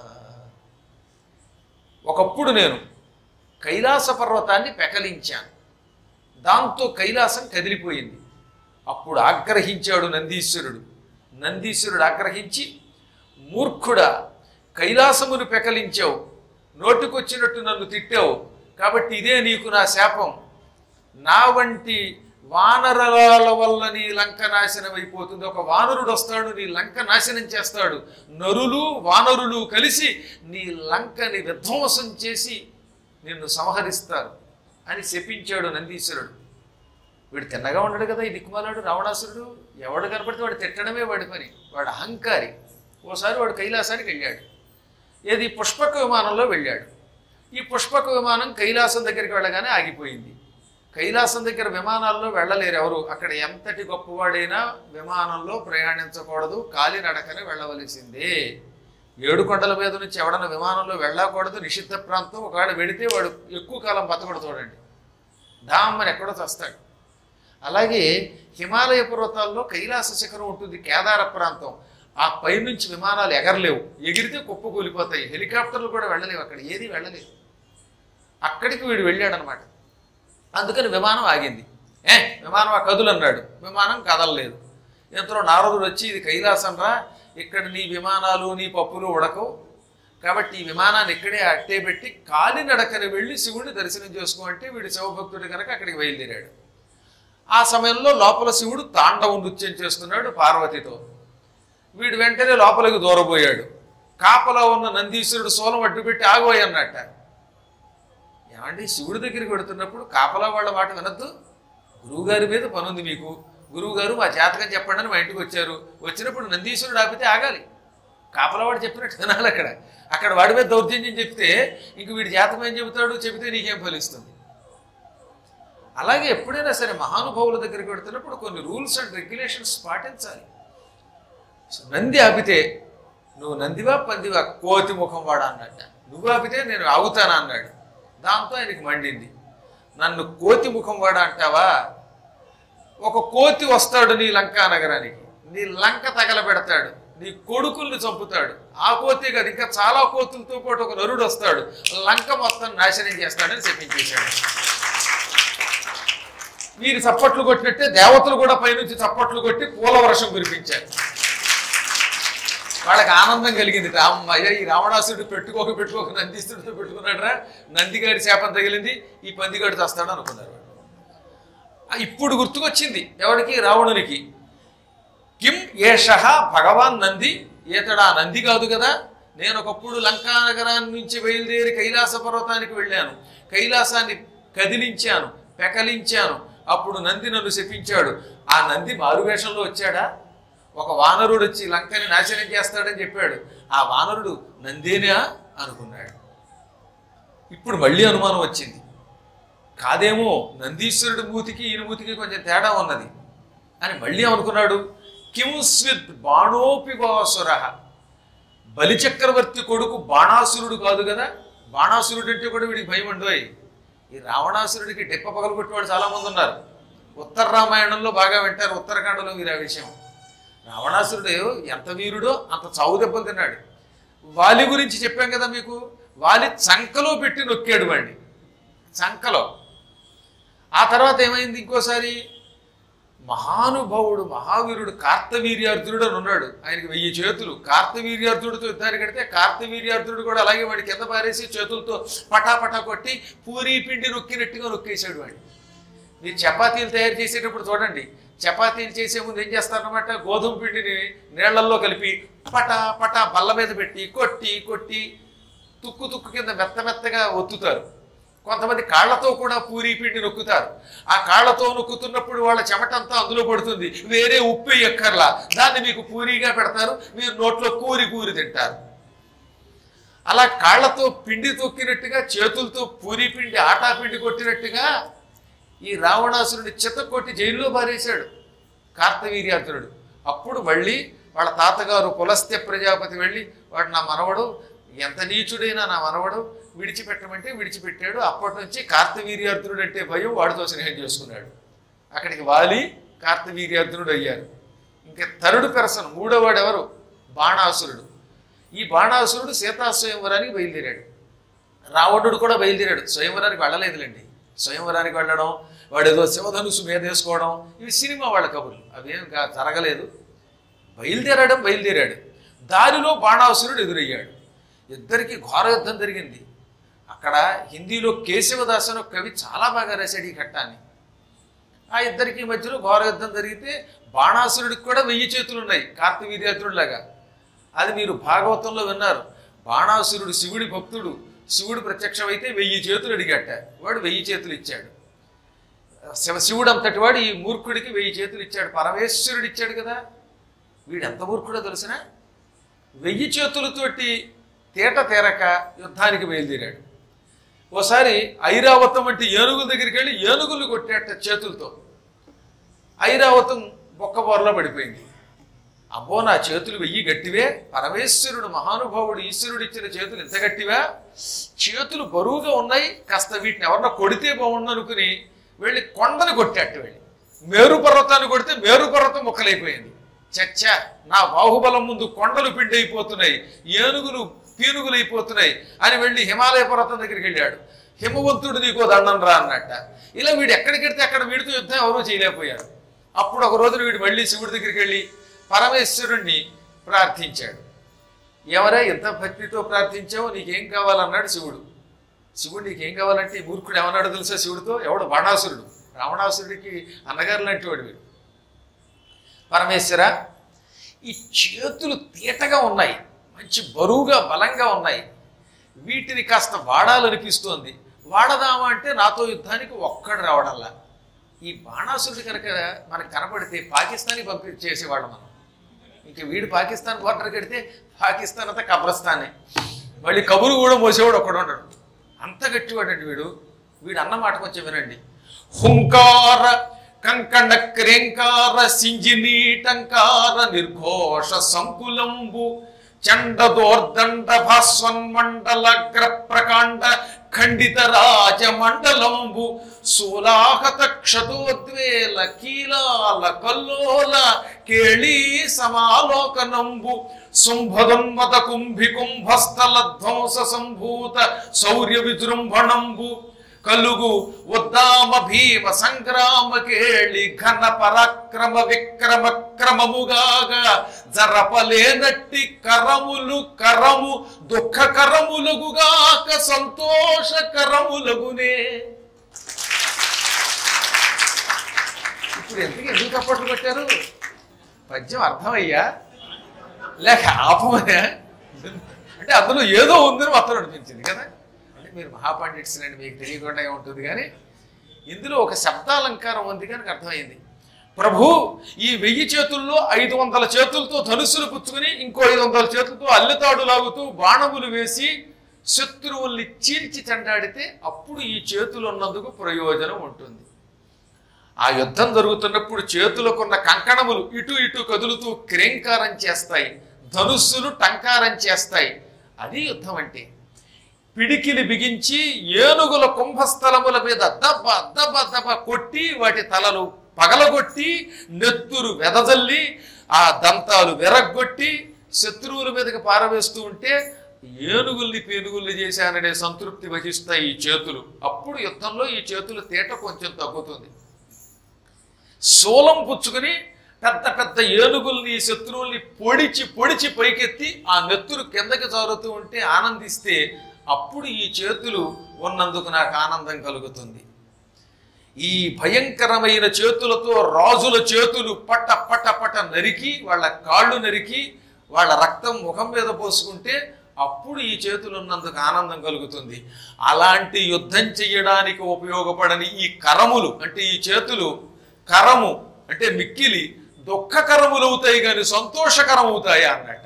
ఒకప్పుడు నేను కైలాస పర్వతాన్ని పెకలించాను దాంతో కైలాసం కదిలిపోయింది అప్పుడు ఆగ్రహించాడు నందీశ్వరుడు నందీశ్వరుడు ఆగ్రహించి మూర్ఖుడా కైలాసమును పెకలించావు నోటికొచ్చినట్టు నన్ను తిట్టావు కాబట్టి ఇదే నీకు నా శాపం నా వంటి వానరాల వల్ల నీ లంక నాశనం అయిపోతుంది ఒక వానరుడు వస్తాడు నీ లంక నాశనం చేస్తాడు నరులు వానరులు కలిసి నీ లంకని విధ్వంసం చేసి నిన్ను సంహరిస్తారు అని శపించాడు నందీశ్వరుడు వీడు తిన్నగా ఉండడు కదా ఈ దిక్కుమాలాడు రావణాసురుడు ఎవడు కనపడితే వాడు తిట్టడమే వాడి పని వాడు అహంకారి ఓసారి వాడు కైలాసానికి వెళ్ళాడు ఏది పుష్పక విమానంలో వెళ్ళాడు ఈ పుష్పక విమానం కైలాసం దగ్గరికి వెళ్ళగానే ఆగిపోయింది కైలాసం దగ్గర విమానాల్లో వెళ్ళలేరు ఎవరు అక్కడ ఎంతటి గొప్పవాడైనా విమానంలో ప్రయాణించకూడదు కాలినడకనే వెళ్ళవలసిందే ఏడు కొండల మీద నుంచి ఎవడన్నా విమానంలో వెళ్ళకూడదు నిషిద్ధ ప్రాంతం ఒకవేళ వెడితే వాడు ఎక్కువ కాలం బతకడు చూడండి డామ్మని ఎక్కడో చస్తాడు అలాగే హిమాలయ పర్వతాల్లో కైలాస శిఖరం ఉంటుంది కేదార ప్రాంతం ఆ పైనుంచి విమానాలు ఎగరలేవు ఎగిరితే కుప్ప కూలిపోతాయి హెలికాప్టర్లు కూడా వెళ్ళలేవు అక్కడ ఏది వెళ్ళలేదు అక్కడికి వీడు వెళ్ళాడనమాట అందుకని విమానం ఆగింది ఏ విమానం ఆ కదులు అన్నాడు విమానం కదలలేదు ఇంతలో నారదుడు వచ్చి ఇది కైలాసం రా ఇక్కడ నీ విమానాలు నీ పప్పులు ఉడకవు కాబట్టి ఈ విమానాన్ని ఇక్కడే అట్టే పెట్టి కాలినడకని వెళ్ళి శివుడిని దర్శనం చేసుకో అంటే వీడు శివభక్తుడు కనుక అక్కడికి బయలుదేరాడు ఆ సమయంలో లోపల శివుడు తాండవ నృత్యం చేస్తున్నాడు పార్వతితో వీడు వెంటనే లోపలికి దూరబోయాడు కాపలా ఉన్న నందీశ్వరుడు సోలం అడ్డుపెట్టి ఆగోయి అన్నట్ట ఏమండి శివుడి దగ్గరికి వెడుతున్నప్పుడు కాపలా వాళ్ళ మాట వినద్దు గురువుగారి మీద పనుంది మీకు గురువుగారు మా జాతకం చెప్పండి అని మా ఇంటికి వచ్చారు వచ్చినప్పుడు నందీశ్వరుడు ఆపితే ఆగాలి కాపలవాడు చెప్పినట్టు వినాలి అక్కడ అక్కడ వాడి మీద దౌర్జన్యం చెప్తే ఇంక వీడి జాతకం ఏం చెబుతాడు చెబితే నీకేం ఫలిస్తుంది అలాగే ఎప్పుడైనా సరే మహానుభావుల దగ్గరికి వెడుతున్నప్పుడు కొన్ని రూల్స్ అండ్ రెగ్యులేషన్స్ పాటించాలి సో నంది ఆపితే నువ్వు నందివా పందివా కోతి ముఖం వాడా అన్నట్ట నువ్వు ఆపితే నేను ఆగుతానా అన్నాడు దాంతో ఆయనకి మండింది నన్ను కోతి ముఖం వాడా అంటావా ఒక కోతి వస్తాడు నీ లంకా నగరానికి నీ లంక తగలబెడతాడు నీ కొడుకుల్ని చంపుతాడు ఆ కోతే కాదు ఇంకా చాలా కోతులతో పాటు ఒక నరుడు వస్తాడు లంక మొత్తం నాశనం చేస్తాడని చెప్పించేశాడు వీరి చప్పట్లు కొట్టినట్టే దేవతలు కూడా పైనుంచి చప్పట్లు కొట్టి పూల వర్షం కురిపించారు వాళ్ళకి ఆనందం కలిగింది రామయ్య ఈ రావణాసుడు పెట్టుకోక పెట్టుకోక నందిస్తుడితో పెట్టుకున్నాడరా నందిగారి శాపం తగిలింది ఈ పందిగాడు చస్తాడు అనుకున్నారు వాళ్ళు. ఆ, ఇప్పుడు గుర్తుకొచ్చింది ఎవరికి రావణునికి కిం ఏష భగవాన్ నంది ఏతడా నంది కాదు కదా నేను ఒకప్పుడు లంకా నగరాన్ని నుంచి బయలుదేరి కైలాస పర్వతానికి వెళ్ళాను కైలాసాన్ని కదిలించాను పెకలించాను అప్పుడు నంది నన్ను శపించాడు ఆ నంది మారువేషంలో వచ్చాడా ఒక వానరుడు వచ్చి లంకని నాశనం చేస్తాడని చెప్పాడు ఆ వానరుడు నందేనా అనుకున్నాడు ఇప్పుడు మళ్ళీ అనుమానం వచ్చింది కాదేమో నందీశ్వరుడి మూతికి ఈయన మూతికి కొంచెం తేడా ఉన్నది అని మళ్ళీ అనుకున్నాడు కింస్విత్ బాణోపివాసుర బలిచక్రవర్తి కొడుకు బాణాసురుడు కాదు కదా బాణాసురుడు అంటే కూడా వీడికి భయం ఉండోయ్ ఈ రావణాసురుడికి డెప్ప పగలగొట్టేవాడు చాలా మంది ఉన్నారు ఉత్తర రామాయణంలో బాగా వింటారు ఉత్తరాఖండలో మీరు ఆ విషయం రావణాసురుడు ఎంత వీరుడో అంత చావు దెబ్బలు తిన్నాడు వాలి గురించి చెప్పాం కదా మీకు వాలి చంకలో పెట్టి నొక్కాడు వాడిని చంకలో ఆ తర్వాత ఏమైంది ఇంకోసారి మహానుభావుడు మహావీరుడు కార్తవీర్యార్జునుడు అని ఉన్నాడు ఆయనకి వెయ్యి చేతులు కార్తవీర్యార్జునుడితో యుద్ధానికి కడితే కార్తవీర్యార్జునుడు కూడా అలాగే వాడి కింద పారేసి చేతులతో పటాపటా కొట్టి పూరీ పిండి నొక్కినట్టుగా నొక్కేశాడు వాడిని మీరు చపాతీలు తయారు చేసేటప్పుడు చూడండి చపాతీలు చేసే ముందు ఏం చేస్తారన్నమాట గోధుమ పిండిని నీళ్లలో కలిపి పటా పటా బల్ల మీద పెట్టి కొట్టి కొట్టి తుక్కు తుక్కు కింద మెత్త మెత్తగా ఒత్తుతారు కొంతమంది కాళ్ళతో కూడా పూరీ పిండి నొక్కుతారు ఆ కాళ్ళతో నొక్కుతున్నప్పుడు వాళ్ళ చెమటంతా అందులో పడుతుంది వేరే ఉప్పు ఎక్కర్లా దాన్ని మీకు పూరీగా పెడతారు మీరు నోట్లో కూరి కూరి తింటారు అలా కాళ్ళతో పిండి తొక్కినట్టుగా చేతులతో పూరీ పిండి ఆటా పిండి కొట్టినట్టుగా ఈ రావణాసురుడి చిత్త కొట్టి జైల్లో పారేశాడు కార్తవీర్యార్జునుడు అప్పుడు మళ్ళీ వాళ్ళ తాతగారు పులస్త్య ప్రజాపతి వెళ్ళి వాడు నా మనవడు ఎంత నీచుడైనా నా మనవడు విడిచిపెట్టమంటే విడిచిపెట్టాడు అప్పటి నుంచి కార్తవీర్యార్జునుడు అంటే భయం వాడితో స్నేహం చేసుకున్నాడు అక్కడికి వాలి కార్తవీర్యార్జునుడు అయ్యారు ఇంకా తరుడు పెరసన్ మూడోవాడు ఎవరు బాణాసురుడు ఈ బాణాసురుడు సీతా స్వయంవరానికి బయలుదేరాడు రావణుడు కూడా బయలుదేరాడు స్వయంవరానికి వెళ్ళలేదులేండి స్వయంవరానికి వెళ్ళడం వాడు ఏదో శివధనుసు మీద వేసుకోవడం ఇవి సినిమా వాళ్ళ కబుర్లు అవేం కా- జరగలేదు బయలుదేరడం బయలుదేరాడు దారిలో బాణాసురుడు ఎదురయ్యాడు ఇద్దరికి ఘోర యుద్ధం జరిగింది అక్కడ హిందీలో కేశవదాస్ అని ఒక కవి చాలా బాగా రాశాడు ఈ ఘట్టాన్ని ఆ ఇద్దరికి మధ్యలో ఘోర యుద్ధం జరిగితే బాణాసురుడికి కూడా వెయ్యి చేతులు ఉన్నాయి కార్తవీర్యాతుడిలాగా అది మీరు భాగవతంలో విన్నారు బాణాసురుడు శివుడి భక్తుడు శివుడు ప్రత్యక్షమైతే వెయ్యి చేతులు అడిగట వాడు వెయ్యి చేతులు ఇచ్చాడు శివ శివుడు అంతటి వాడు ఈ మూర్ఖుడికి వెయ్యి చేతులు ఇచ్చాడు పరమేశ్వరుడు ఇచ్చాడు కదా వీడు ఎంత మూర్ఖుడో తెలిసిన వెయ్యి చేతులతోటి తేట తేరక యుద్ధానికి బయలుదేరాడు ఓసారి ఐరావతం వంటి ఏనుగుల దగ్గరికి వెళ్ళి ఏనుగులు కొట్టాట చేతులతో ఐరావతం బొక్కబోరలో పడిపోయింది అబ్బో నా చేతులు వెయ్యి గట్టివే పరమేశ్వరుడు మహానుభావుడు ఈశ్వరుడు ఇచ్చిన చేతులు ఇంత గట్టివా చేతులు బరువుగా ఉన్నాయి కాస్త వీటిని ఎవరన్నా కొడితే బాగుండు అనుకుని వెళ్ళి కొండను కొట్టాట వెళ్ళి మేరు పర్వతాన్ని కొడితే మేరు పర్వతం ముక్కలైపోయింది చచ్చా నా బాహుబలం ముందు కొండలు పిండి అయిపోతున్నాయి ఏనుగులు పీనుగులు అయిపోతున్నాయి అని వెళ్ళి హిమాలయ పర్వతం దగ్గరికి వెళ్ళాడు హిమవంతుడు నీకో దండం రా అన్నట్ట ఇలా వీడు ఎక్కడికి వెడితే అక్కడ వీడితో యుద్ధం ఎవరూ చేయలేకపోయారు అప్పుడు ఒక రోజున వీడు మళ్ళీ శివుడి దగ్గరికి వెళ్ళి పరమేశ్వరుణ్ణి ప్రార్థించాడు ఎవరా ఎంత భక్తితో ప్రార్థించావో నీకేం కావాలన్నాడు శివుడు శివుడు నీకేం కావాలంటే ఈ మూర్ఖుడు ఏమన్నాడు తెలుసా శివుడితో ఎవడు బాణాసురుడు రావణాసురుడికి అన్నగారు లాంటి వాడు వీడు పరమేశ్వర ఈ చేతులు తీటగా ఉన్నాయి మంచి బరువుగా బలంగా ఉన్నాయి వీటిని కాస్త వాడాలనిపిస్తోంది వాడదామా అంటే నాతో యుద్ధానికి ఒక్కడు రావడంలా ఈ బాణాసురుడు కనుక మనకు కనపడితే పాకిస్తాన్కి పంపి చేసేవాళ్ళం మనం ఇంక వీడు పాకిస్తాన్ బోర్డర్ కడితే పాకిస్తాన్ అంతా కబ్రస్తానే మళ్ళీ కబురు కూడా మోసేవాడు ఒక్కడు ఉంటాడు అంత గట్టివాడండి వీడు వీడు అన్న మాట కొంచెం వినండి హుంకార కంకణ క్రేంకార సింజినీటంకార నిర్ఘోష సంకులంబు చండదోర్దండ భాస్వన్మండలగ్ర ప్రకాండ ఖండిత రాజమండలంబు సూలాహత క్షతోద్వేల కీలాల కల్లోల కేళీ సమాలోకనంబు శుంభదన్మత కుంభి కుంభస్థల ధ్వంస సంభూత శౌర్య విజృంభణంబు కలుగు ఉద్దామ భీమ సంగ్రామ కేళి ఘన పరాక్రమ విక్రమ క్రమముగాగా జరపలేనట్టి కరములు కరము దుఃఖ కరములగుగాక సంతోష కరములగునే ఇప్పుడు ఎందుకు ఎందుకు చప్పట్లు కొట్టారు పద్యం అర్థమయ్యా లేక ఆపమయ్యా అంటే అందులో ఏదో ఉందని మొత్తం అనిపించింది కదా అంటే మీరు మహాపండిట్స్ అండి మీకు తెలియకుండా ఉంటుంది కానీ ఇందులో ఒక శబ్దాలంకారం ఉంది కనుక అర్థమైంది ప్రభు ఈ వెయ్యి చేతుల్లో ఐదు వందల చేతులతో ధనుసులు పుచ్చుకొని ఇంకో ఐదు వందల చేతులతో అల్లెతాడు లాగుతూ బాణములు వేసి శత్రువుల్ని చీల్చి చెండాడితే అప్పుడు ఈ చేతులు ఉన్నందుకు ప్రయోజనం ఉంటుంది ఆ యుద్ధం జరుగుతున్నప్పుడు చేతులకున్న కంకణములు ఇటు ఇటు కదులుతూ క్రేంకారం చేస్తాయి ధనుస్సులు టంకారం చేస్తాయి అది యుద్ధం అంటే పిడికిలి బిగించి ఏనుగుల కుంభస్థలముల మీద దబ్బ దబ్బ దబ్బ కొట్టి వాటి తలలు పగలగొట్టి నెత్తురు వెదజల్లి ఆ దంతాలు విరగ్గొట్టి శత్రువుల మీదకి పారవేస్తూ ఉంటే ఏనుగుల్ని పేనుగుల్ని చేశాననే సంతృప్తి వహిస్తాయి ఈ చేతులు అప్పుడు యుద్ధంలో ఈ చేతుల తేట కొంచెం తగ్గుతుంది శూలం పుచ్చుకుని పెద్ద పెద్ద ఏనుగుల్ని శత్రువుల్ని పొడిచి పొడిచి పైకెత్తి ఆ నెత్తురు కిందకి జారుతూ ఉంటే ఆనందిస్తే అప్పుడు ఈ చేతులు ఉన్నందుకు నాకు ఆనందం కలుగుతుంది ఈ భయంకరమైన చేతులతో రాజుల చేతులు పట్ట పట్ట పట్ట నరికి వాళ్ళ కాళ్ళు నరికి వాళ్ళ రక్తం ముఖం మీద పోసుకుంటే అప్పుడు ఈ చేతులు ఉన్నందుకు ఆనందం కలుగుతుంది అలాంటి యుద్ధం చెయ్యడానికి ఉపయోగపడని ఈ కరములు అంటే ఈ చేతులు కరము అంటే మిక్కిలి దుఃఖకరములు అవుతాయి కానీ సంతోషకరం అవుతాయి అన్నట్ట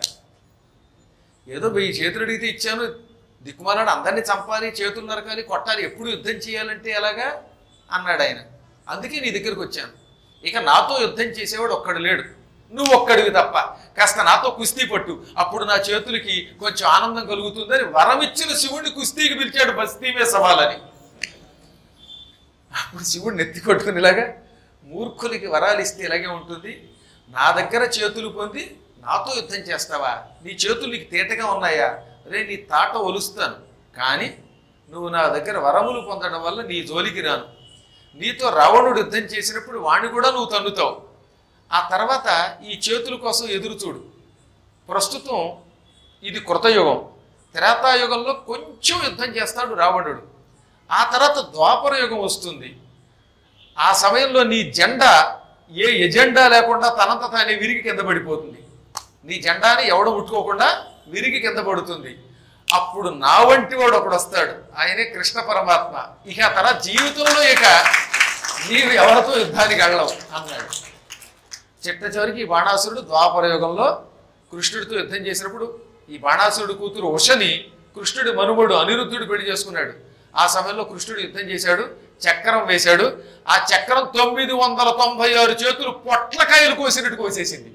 ఏదో వెయ్యి చేతులు అడిగితే ఇచ్చాను దిక్కుమాలాడు అందరినీ చంపాలి చేతులు నరకాలి కొట్టాలి ఎప్పుడు యుద్ధం చేయాలంటే ఎలాగా అన్నాడు ఆయన అందుకే నీ దగ్గరికి వచ్చాను ఇక నాతో యుద్ధం చేసేవాడు ఒక్కడు లేడు నువ్వు ఒక్కడివి తప్ప కాస్త నాతో కుస్తీ పట్టు అప్పుడు నా చేతులకి కొంచెం ఆనందం కలుగుతుందని వరమిచ్చిన శివుడిని కుస్తీకి పిలిచాడు బస్తీమే సవాలని అప్పుడు శివుడు నెత్తి కొట్టుకుని ఇలాగా మూర్ఖులకి వరాలు ఇస్తే ఇలాగే ఉంటుంది నా దగ్గర చేతులు పొంది నాతో యుద్ధం చేస్తావా నీ చేతులు నీకు తేటగా ఉన్నాయా రే నీ తాట ఒలుస్తాను కానీ నువ్వు నా దగ్గర వరములు పొందడం వల్ల నీ జోలికి రాను నీతో రావణుడు యుద్ధం చేసినప్పుడు వాణ్ణి కూడా నువ్వు తన్నుతావు ఆ తర్వాత ఈ చేతుల కోసం ఎదురు చూడు ప్రస్తుతం ఇది కృతయుగం త్రేతాయుగంలో కొంచెం యుద్ధం చేస్తాడు రావణుడు ఆ తర్వాత ద్వాపర యుగం వస్తుంది ఆ సమయంలో నీ జెండా ఏ ఎజెండా లేకుండా తనంత తానే విరిగి కింద పడిపోతుంది నీ జెండాని ఎవడ ముట్టుకోకుండా విరిగి కింద పడుతుంది అప్పుడు నా వంటి వాడు ఒకడు వస్తాడు ఆయనే కృష్ణ పరమాత్మ ఇక తన జీవితంలో ఇక నీవు ఎవరితో యుద్ధానికి వెళ్ళవు అన్నాడు చిట్ట చివరికి ఈ బాణాసురుడు ద్వాపర యుగంలో కృష్ణుడితో యుద్ధం చేసినప్పుడు ఈ బాణాసురుడు కూతురు ఉషని కృష్ణుడి మనుమడు అనిరుద్ధుడు పెళ్లి చేసుకున్నాడు ఆ సమయంలో కృష్ణుడు యుద్ధం చేశాడు చక్రం వేశాడు ఆ చక్రం తొమ్మిది వందల తొంభై ఆరు చేతులు పొట్లకాయలు కోసినట్టు కోసేసింది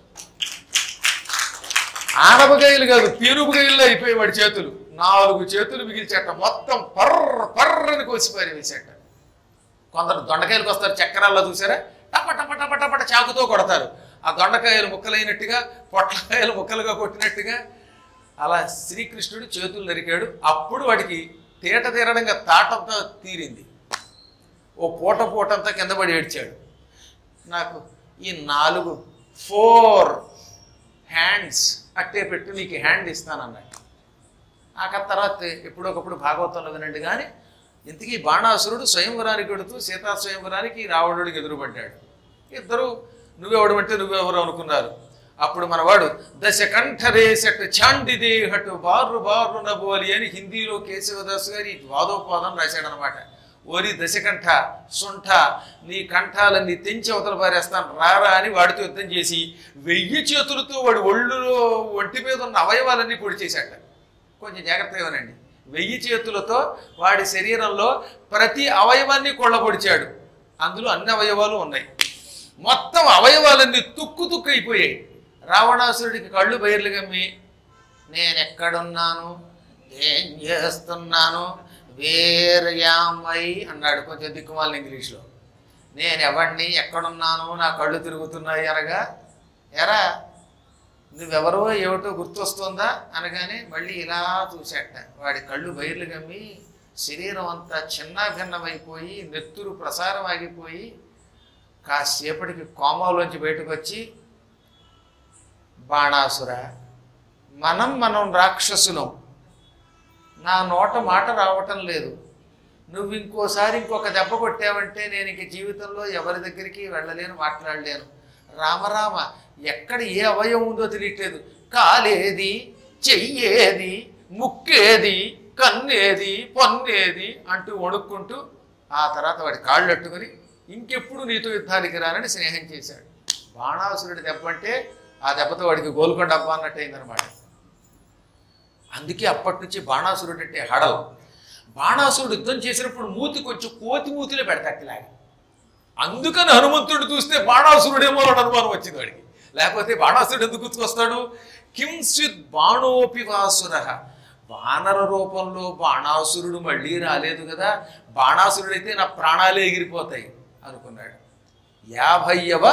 ఆనపకాయలు కాదు పీనుపకాయలు అయిపోయి వాడి చేతులు నాలుగు చేతులు మిగిల్చేట మొత్తం పర్ర పర్రని కోసి పారేసాట కొందరు దొండకాయలకు వస్తారు చక్రాల్లో చూసారా టప టప టప టపట చాకుతో కొడతారు ఆ దొండకాయలు ముక్కలైనట్టుగా పొట్లకాయలు ముక్కలుగా కొట్టినట్టుగా అలా శ్రీకృష్ణుడు చేతులు నరికాడు అప్పుడు వాడికి తేట తీరడంగా తాటంతా తీరింది ఓ పూట పూటంతా కింద పడి ఏడ్చాడు నాకు ఈ నాలుగు ఫోర్ హ్యాండ్స్ అట్టే పెట్టు నీకు హ్యాండ్ ఇస్తానన్నాడు ఆ తర్వాత ఎప్పుడొకప్పుడు భాగవతంలో వినండి కానీ ఇంతకీ బాణాసురుడు స్వయంవరానికి వెడుతూ సీతా స్వయంవరానికి రావణుడికి ఎదురుపడ్డాడు ఇద్దరు నువ్వెవడమంటే నువ్వెవరు అనుకున్నారు అప్పుడు మనవాడు దశ కంఠరేసట్ చాండిదే హటు బారు బారు నబోలి అని హిందీలో కేశవదాస్ గారి వాదోపాదం రాశాడనమాట ఓరి దశకంఠ సుంఠ నీ కంఠాలన్నీ తెంచి అవతల పారేస్తాను రారా అని వాడితో యుద్ధం చేసి వెయ్యి చేతులతో వాడి ఒళ్ళులో ఒంటి మీద ఉన్న అవయవాలన్నీ పొడి చేశాట కొంచెం జాగ్రత్తగా వినండి వెయ్యి చేతులతో వాడి శరీరంలో ప్రతి అవయవాన్ని కొళ్ళపొడిచాడు అందులో అన్ని అవయవాలు ఉన్నాయి మొత్తం అవయవాలన్నీ తుక్కు తుక్కు అయిపోయాయి రావణాసురుడికి కళ్ళు బయర్లు గమ్మి నేను ఎక్కడున్నాను ఏం చేస్తున్నాను వేర్యామై అన్నాడు కొంచెం దిక్కుమాలిన ఇంగ్లీష్లో నేను ఎవడిని ఎక్కడున్నాను నా కళ్ళు తిరుగుతున్నాయి అనగా ఎరా నువ్వెవరో ఏమిటో గుర్తొస్తుందా అనగానే మళ్ళీ ఇలా చూశాట వాడి కళ్ళు బయర్లు గమ్మి శరీరం అంతా చిన్న భిన్నమైపోయి నెత్తురు ప్రసారం ఆగిపోయి కాసేపటికి కోమాలోంచి బయటకు వచ్చి బాణాసుర మనం మనం రాక్షసులం నా నోట మాట రావటం లేదు నువ్వు ఇంకోసారి ఇంకొక దెబ్బ కొట్టావంటే నేను ఇంక జీవితంలో ఎవరి దగ్గరికి వెళ్ళలేను మాట్లాడలేను రామరామ ఎక్కడ ఏ అవయవం ఉందో తెలియట్లేదు కాలేది చెయ్యేది ముక్కేది కన్నేది పొన్నేది అంటూ వణుక్కుంటూ ఆ తర్వాత వాడి కాళ్ళు అట్టుకుని ఇంకెప్పుడు నీతో యుద్ధానికి రానని స్నేహం చేశాడు బాణాసురుడి దెబ్బ అంటే ఆ దెబ్బతో వాడికి గోల్కొండ అబ్బా అన్నట్టు అయిందనమాట అందుకే అప్పటి నుంచి బాణాసురుడు అంటే హడల్ బాణాసురుడు యుద్ధం చేసినప్పుడు మూతి కొంచెం కోతి మూతిలో పెడతట్లాగా అందుకని హనుమంతుడు చూస్తే బాణాసురుడేమో అని అనుమానం వచ్చింది వాడికి లేకపోతే బాణాసురుడు ఎందుకు గుర్తుకొస్తాడు కింసిత్ బాణోపి వాసుర వానర రూపంలో బాణాసురుడు మళ్ళీ రాలేదు కదా బాణాసురుడైతే నా ప్రాణాలే ఎగిరిపోతాయి అనుకున్నాడు యాభైవ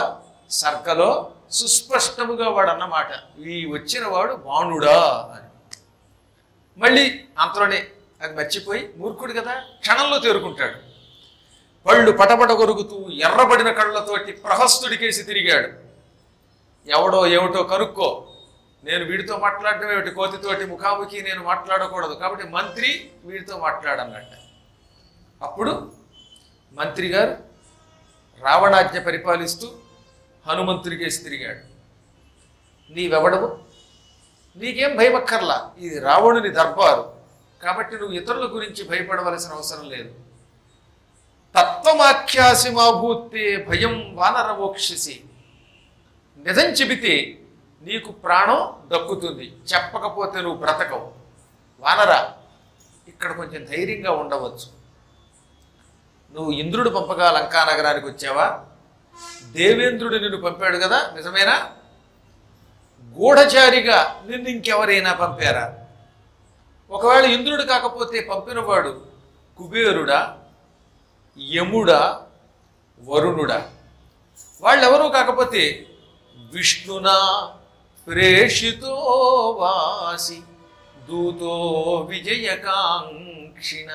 సర్కలో సుస్పష్టముగా వాడు అన్నమాట ఈ వచ్చిన వాడు బాణుడా అని మళ్ళీ అంతలోనే అది మర్చిపోయి మూర్ఖుడు కదా క్షణంలో తేరుకుంటాడు పళ్ళు పటపట కొరుకుతూ ఎర్రబడిన కళ్ళతోటి ప్రహస్తుడికేసి తిరిగాడు ఎవడో ఏమిటో కనుక్కో నేను వీడితో మాట్లాడడం ఏమిటి కోతితోటి ముఖాముఖి నేను మాట్లాడకూడదు కాబట్టి మంత్రి వీడితో మాట్లాడన్నట్ట అప్పుడు మంత్రి గారు రావణాజ్ఞ పరిపాలిస్తూ హనుమంతుడికేసి తిరిగాడు నీవెవడవు నీకేం భయమక్కర్లా ఇది రావణుని దర్బారు కాబట్టి నువ్వు ఇతరుల గురించి భయపడవలసిన అవసరం లేదు తత్వమాఖ్యాసి మా భూతే భయం వానరవోక్షసి నిజం చెబితే నీకు ప్రాణం దక్కుతుంది చెప్పకపోతే నువ్వు బ్రతకవు వానరా ఇక్కడ కొంచెం ధైర్యంగా ఉండవచ్చు నువ్వు ఇంద్రుడు పంపగా లంకా నగరానికి వచ్చావా దేవేంద్రుడు నిన్ను పంపాడు కదా నిజమేనా గూఢచారిగా నిన్ను ఇంకెవరైనా పంపారా ఒకవేళ ఇంద్రుడు కాకపోతే పంపినవాడు కుబేరుడా యముడా వరుణుడా వాళ్ళెవరూ కాకపోతే విష్ణునా ప్రేషితో వాసి దూతో విజయకాంక్షిణ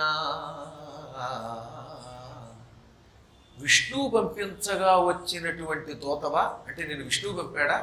విష్ణువు పంపించగా వచ్చినటువంటి దూతవా అంటే నేను విష్ణువు పంపాడా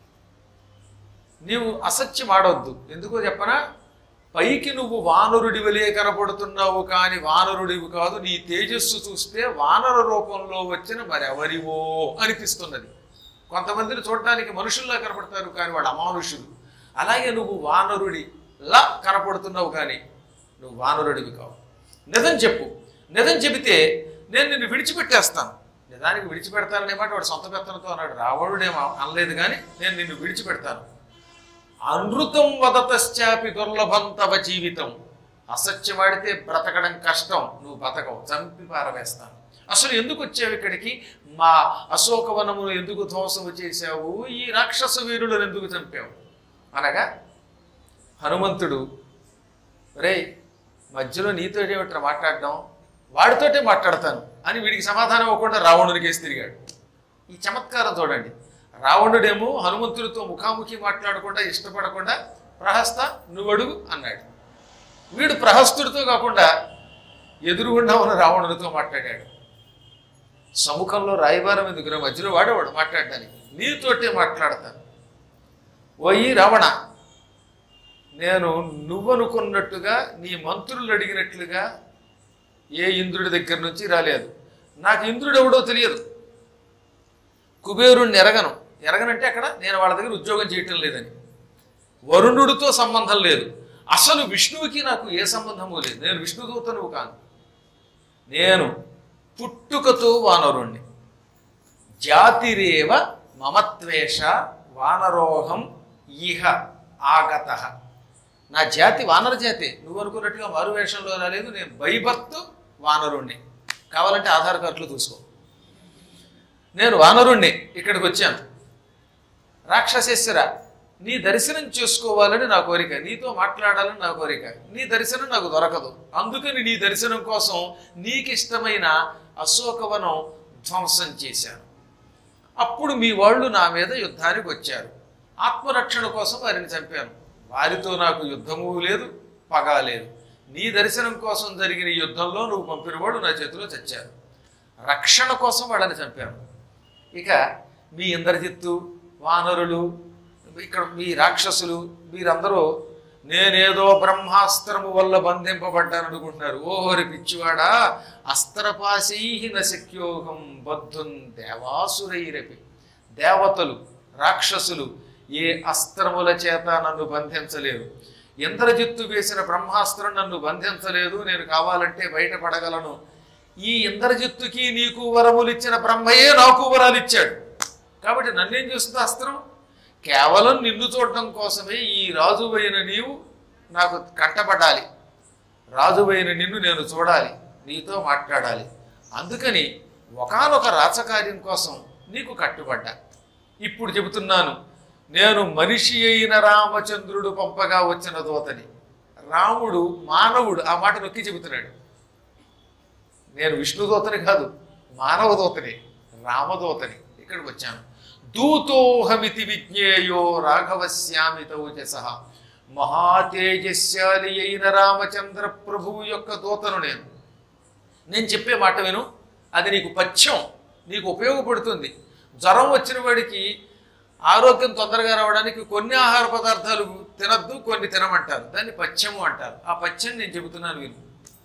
నీవు అసత్యం ఆడవద్దు ఎందుకో చెప్పనా పైకి నువ్వు వానరుడి వలే కనపడుతున్నావు కానీ వానరుడివి కాదు నీ తేజస్సు చూస్తే వానర రూపంలో వచ్చిన మరెవరివో అనిపిస్తున్నది కొంతమందిని చూడటానికి మనుషుల్లా కనపడతారు కానీ వాళ్ళు అమానుషులు అలాగే నువ్వు వానరుడిలా కనపడుతున్నావు కానీ నువ్వు వానరుడివి కావు నిజం చెప్పు నిజం చెబితే నేను నిన్ను విడిచిపెట్టేస్తాను నిజానికి విడిచిపెడతాననే మాట వాడు సొంత పెత్తనతో అన్నాడు రావణుడేమో అనలేదు కానీ నేను నిన్ను విడిచిపెడతాను అనృతం వదతశ్చాపి దుర్లభం తవ జీవితం అసత్యం ఆడితే బ్రతకడం కష్టం నువ్వు బతకవు చంపి పారవేస్తాను అసలు ఎందుకు వచ్చావు ఇక్కడికి మా అశోకవనమును ఎందుకు ధ్వంసము చేశావు ఈ రాక్షస వీరులను ఎందుకు చంపావు అనగా హనుమంతుడు రే మధ్యలో నీతో ఏమిట్రా మాట్లాడడం వాడితోటే మాట్లాడతాను అని వీడికి సమాధానం ఇవ్వకుండా రావణునికి వేసి తిరిగాడు ఈ చమత్కారం చూడండి రావణుడేమో హనుమంతుడితో ముఖాముఖి మాట్లాడకుండా ఇష్టపడకుండా ప్రహస్త నువ్వు అడుగు అన్నాడు వీడు ప్రహస్తుడితో కాకుండా ఎదురుగుండా ఉన్న రావణుడితో మాట్లాడాడు సముఖంలో రాయబారం ఎందుకురా మధ్యలో వాడేవాడు మాట్లాడడానికి నీతోటే మాట్లాడతాను ఓయి రావణ నేను నువ్వనుకున్నట్టుగా నీ మంత్రులు అడిగినట్లుగా ఏ ఇంద్రుడి దగ్గర నుంచి రాలేదు నాకు ఇంద్రుడు ఎవడో తెలియదు కుబేరుణ్ణి ఎరగను ఎరగనంటే అక్కడ నేను వాళ్ళ దగ్గర ఉద్యోగం చేయటం లేదని వరుణుడితో సంబంధం లేదు అసలు విష్ణువుకి నాకు ఏ సంబంధము లేదు నేను విష్ణుదూతను కాను నేను పుట్టుకతో వానరుణ్ణి జాతిరేవ మమత్వేష వానరోహం ఇహ ఆగత నా జాతి వానర జాతి నువ్వు అనుకున్నట్టుగా మారు వేషంలో రాలేదు నేను బైభక్తు వానరుణ్ణి కావాలంటే ఆధార్ కార్డులు చూసుకో నేను వానరుణ్ణి ఇక్కడికి వచ్చాను రాక్షసేశ్వర నీ దర్శనం చేసుకోవాలని నా కోరిక నీతో మాట్లాడాలని నా కోరిక నీ దర్శనం నాకు దొరకదు అందుకని నీ దర్శనం కోసం నీకు ఇష్టమైన అశోకవనం ధ్వంసం చేశాను అప్పుడు మీ వాళ్ళు నా మీద యుద్ధానికి వచ్చారు ఆత్మరక్షణ కోసం వారిని చంపాను వారితో నాకు యుద్ధము లేదు పగ లేదు నీ దర్శనం కోసం జరిగిన ఈ యుద్ధంలో నువ్వు పంపినవాడు నా చేతిలో చచ్చారు రక్షణ కోసం వాళ్ళని చంపాను ఇక మీ ఇంద్రజిత్తు వానరులు ఇక్కడ మీ రాక్షసులు మీరందరూ నేనేదో బ్రహ్మాస్త్రము వల్ల బంధింపబడ్డాను అనుకుంటున్నారు ఓహరి పిచ్చివాడా అస్త్రపాశై నశక్యోహం బద్ధున్ దేవాసురైరపి దేవతలు రాక్షసులు ఏ అస్త్రముల చేత నన్ను బంధించలేరు ఇంద్రజిత్తు వేసిన బ్రహ్మాస్త్రం నన్ను బంధించలేదు నేను కావాలంటే బయటపడగలను ఈ ఇంద్రజిత్తుకి నీకు వరములు ఇచ్చిన బ్రహ్మయే నాకు వరాలు ఇచ్చాడు కాబట్టి నన్నేం చేస్తుంది అస్త్రం కేవలం నిన్ను చూడటం కోసమే ఈ రాజువైన నీవు నాకు కంటపడాలి రాజువైన నిన్ను నేను చూడాలి నీతో మాట్లాడాలి అందుకని ఒకానొక రాచకార్యం కోసం నీకు కట్టుబడ్డా ఇప్పుడు చెబుతున్నాను నేను మనిషి అయిన రామచంద్రుడు పంపగా వచ్చిన దూతని రాముడు మానవుడు ఆ మాట నొక్కి చెబుతున్నాడు నేను విష్ణుదూతని కాదు మానవదూతని రామదూతని ఇక్కడికి వచ్చాను దూతోహమితి విజ్ఞేయో రాఘవశ్యామి తౌజస మహాతేజశాలి అయిన రామచంద్ర ప్రభువు యొక్క దూతను నేను నేను చెప్పే మాట విను అది నీకు పథ్యం నీకు ఉపయోగపడుతుంది జ్వరం వచ్చిన వాడికి ఆరోగ్యం తొందరగా రావడానికి కొన్ని ఆహార పదార్థాలు తినద్దు కొన్ని తినమంటారు దాన్ని పథ్యము అంటారు ఆ పథ్యం నేను చెబుతున్నాను విను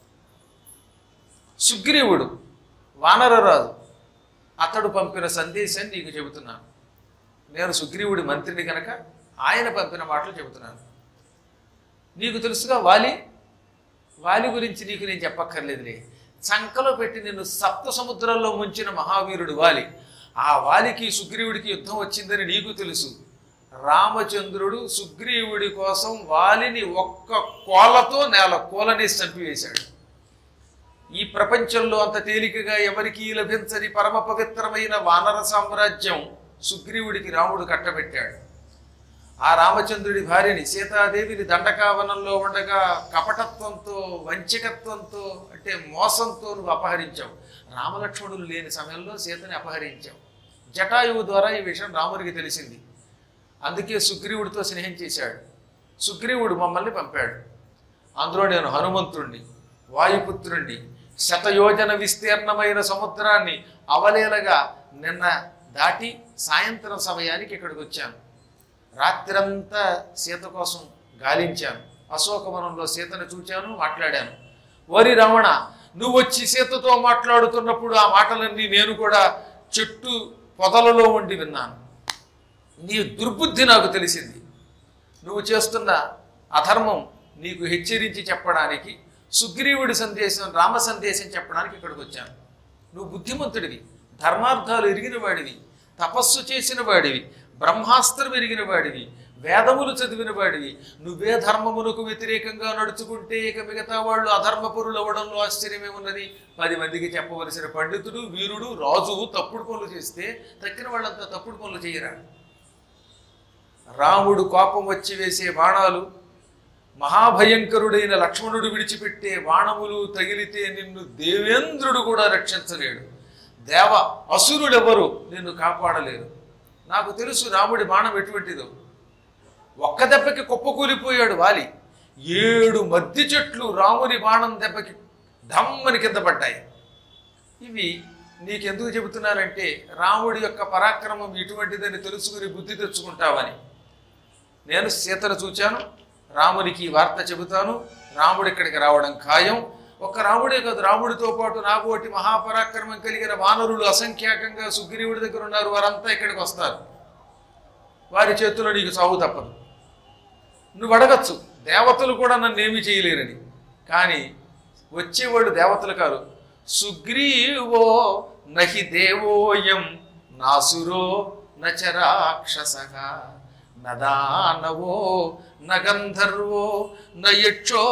సుగ్రీవుడు వానరరాజు అతడు పంపిన సందేశాన్ని నీకు చెబుతున్నాను నేను సుగ్రీవుడి మంత్రిని కనుక ఆయన పంపిన మాటలు చెబుతున్నాను నీకు తెలుసుగా వాలి వాలి గురించి నీకు నేను చెప్పక్కర్లేదులే చంకలో పెట్టి నిన్ను సప్త సముద్రాల్లో ముంచిన మహావీరుడు వాలి ఆ వాలికి సుగ్రీవుడికి యుద్ధం వచ్చిందని నీకు తెలుసు రామచంద్రుడు సుగ్రీవుడి కోసం వాలిని ఒక్క కోలతో నేల కోలని చంపివేశాడు ఈ ప్రపంచంలో అంత తేలికగా ఎవరికీ లభించని పరమ పవిత్రమైన వానర సామ్రాజ్యం సుగ్రీవుడికి రాముడు కట్టబెట్టాడు ఆ రామచంద్రుడి భార్యని సీతాదేవిని దండకావనంలో ఉండగా కపటత్వంతో వంచకత్వంతో అంటే మోసంతో నువ్వు అపహరించావు రామలక్ష్మణులు లేని సమయంలో సీతని అపహరించావు జటాయువు ద్వారా ఈ విషయం రాముడికి తెలిసింది అందుకే సుగ్రీవుడితో స్నేహం చేశాడు సుగ్రీవుడు మమ్మల్ని పంపాడు అందులో నేను హనుమంతుణ్ణి వాయుపుత్రుణ్ణి శతయోజన విస్తీర్ణమైన సముద్రాన్ని అవలేలగా నిన్న దాటి సాయంత్రం సమయానికి ఇక్కడికి వచ్చాను రాత్రంతా సీత కోసం గాలించాను అశోకవనంలో సీతను చూచాను మాట్లాడాను వరి రమణ నువ్వు వచ్చి సీతతో మాట్లాడుతున్నప్పుడు ఆ మాటలన్నీ నేను కూడా చెట్టు పొదలలో ఉండి విన్నాను నీ దుర్బుద్ధి నాకు తెలిసింది నువ్వు చేస్తున్న అధర్మం నీకు హెచ్చరించి చెప్పడానికి సుగ్రీవుడి సందేశం రామ సందేశం చెప్పడానికి ఇక్కడికి వచ్చాను నువ్వు బుద్ధిమంతుడివి ధర్మార్థాలు ఎరిగిన వాడివి తపస్సు చేసిన వాడివి బ్రహ్మాస్త్రం ఎరిగిన వాడివి వేదములు చదివిన వాడివి నువ్వే ధర్మమునకు వ్యతిరేకంగా నడుచుకుంటే ఇక మిగతా వాళ్ళు అధర్మపురులు అవ్వడంలో ఆశ్చర్యమే ఉన్నది పది మందికి చెప్పవలసిన పండితుడు వీరుడు రాజు తప్పుడు పనులు చేస్తే తక్కిన వాళ్ళంతా తప్పుడు పనులు చేయరా రాముడు కోపం వచ్చి వేసే బాణాలు మహాభయంకరుడైన లక్ష్మణుడు విడిచిపెట్టే బాణములు తగిలితే నిన్ను దేవేంద్రుడు కూడా రక్షించలేడు దేవ అసురుడెవరు నిన్ను కాపాడలేరు నాకు తెలుసు రాముడి బాణం ఎటువంటిదో ఒక్క దెబ్బకి కుప్పకూలిపోయాడు వాలి ఏడు మద్ది చెట్లు రాముని బాణం దెబ్బకి ధమ్మని కింద పడ్డాయి ఇవి నీకెందుకు చెబుతున్నానంటే రాముడి యొక్క పరాక్రమం ఇటువంటిదని తెలుసుకుని బుద్ధి తెచ్చుకుంటావని నేను సీతను చూచాను రామునికి ఈ వార్త చెబుతాను రాముడు ఇక్కడికి రావడం ఖాయం ఒక్క రాముడే కాదు రాముడితో పాటు నాగోటి మహాపరాక్రమం కలిగిన వానరులు అసంఖ్యాకంగా సుగ్రీవుడి దగ్గర ఉన్నారు వారంతా ఇక్కడికి వస్తారు వారి చేతిలో నీకు సాగు తప్పదు నువ్వు అడగచ్చు దేవతలు కూడా నన్ను ఏమీ చేయలేరని కానీ వచ్చేవాళ్ళు దేవతలు కాదు సుగ్రీవో నహి దేవోయం నాసురో నచరాక్షసగా నదానవో నగంధర్వో నయక్షో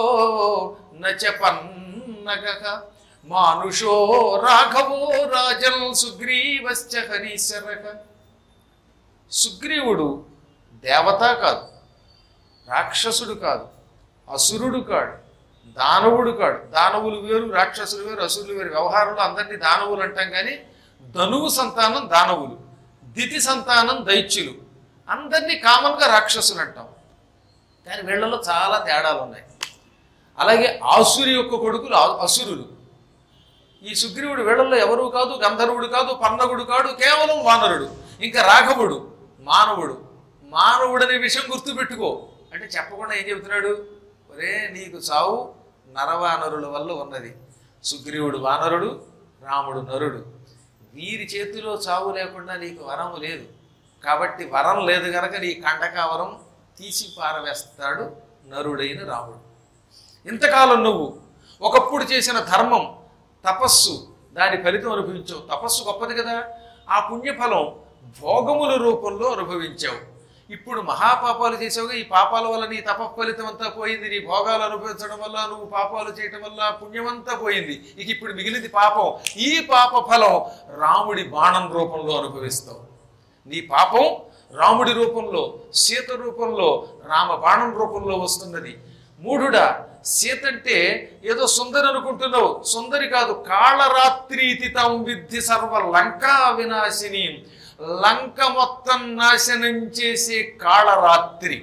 నచపన్నగ మానుషో రాఘవో రాజన్ సుగ్రీవశ్చ హరీశరక సుగ్రీవుడు దేవత కాదు రాక్షసుడు కాదు అసురుడు కాడు దానవుడు కాడు దానవులు వేరు రాక్షసులు వేరు అసురులు వేరు వ్యవహారంలో అందరినీ దానవులు అంటాం కానీ ధనువు సంతానం దానవులు దితి సంతానం దైత్యులు అందరినీ కామన్గా రాక్షసులు అంటాం కానీ వీళ్ళలో చాలా తేడాలు ఉన్నాయి అలాగే ఆసురి యొక్క కొడుకులు ఆ- అసురులు ఈ సుగ్రీవుడు వీళ్ళల్లో ఎవరు కాదు గంధర్వుడు కాదు పన్నగుడు కాడు కేవలం వానరుడు ఇంకా రాఘవుడు మానవుడు మానవుడనే విషయం గుర్తుపెట్టుకో అంటే చెప్పకుండా ఏం చెబుతున్నాడు ఒరే నీకు చావు నరవానరుల వల్ల ఉన్నది సుగ్రీవుడు వానరుడు రాముడు నరుడు వీరి చేతిలో చావు లేకుండా నీకు వరము లేదు కాబట్టి వరం లేదు గనక నీ కంటకావరం తీసి పారవేస్తాడు నరుడైన రాముడు ఇంతకాలం నువ్వు ఒకప్పుడు చేసిన ధర్మం తపస్సు దాని ఫలితం అనుభవించావు తపస్సు గొప్పది కదా ఆ పుణ్యఫలం భోగముల రూపంలో అనుభవించావు ఇప్పుడు మహాపాపాలు చేసావుగా ఈ పాపాల వల్ల నీ తప ఫలితం అంతా పోయింది నీ భోగాలు అనుభవించడం వల్ల నువ్వు పాపాలు చేయటం వల్ల పుణ్యమంతా పోయింది ఇక ఇప్పుడు మిగిలింది పాపం ఈ పాప ఫలం రాముడి బాణం రూపంలో అనుభవిస్తావు నీ పాపం రాముడి రూపంలో సీత రూపంలో రామ బాణం రూపంలో వస్తున్నది మూఢుడా సీత అంటే ఏదో సుందరి అనుకుంటున్నావు సుందరి కాదు కాళరాత్రీతి తాం విద్ధి సర్వ లంకా వినాశిని లంక మొత్తం నాశనం చేసే కాళరాత్రి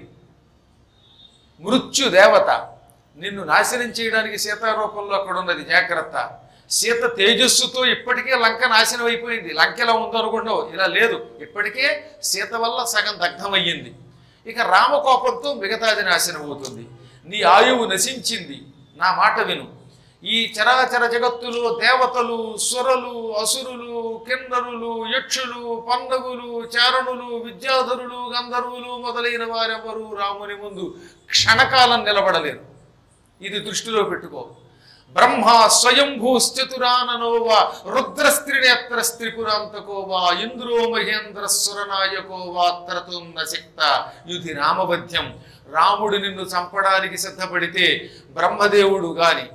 మృత్యు దేవత నిన్ను నాశనం చేయడానికి సీతారూపంలో అక్కడ ఉన్నది జాగ్రత్త సీత తేజస్సుతో ఇప్పటికే లంక నాశనం అయిపోయింది లంక ఎలా ఉందో అనుకుంటావు ఇలా లేదు ఇప్పటికే సీత వల్ల సగం దగ్ధమయ్యింది ఇక రామకోపంతో మిగతాది నాశనం అవుతుంది నీ ఆయువు నశించింది నా మాట విను ఈ చరాచర జగత్తులో దేవతలు సురలు అసురులు కిన్నరులు యక్షులు పన్నగులు చారణులు విద్యాధరులు గంధర్వులు మొదలైన వారెవరూ రాముని ముందు క్షణకాలం నిలబడలేరు ఇది దృష్టిలో పెట్టుకో బ్రహ్మ స్వయంభూశ్చతురాననోవా రుద్రస్త్రినేత్ర స్త్రిపురాంతకోవా ఇంద్రో మహేంద్ర సురనాయకో వాత్రతున్న శక్త ఇది రామవధ్యం రాముడు నిన్ను చంపడానికి సిద్ధపడితే బ్రహ్మదేవుడు గాని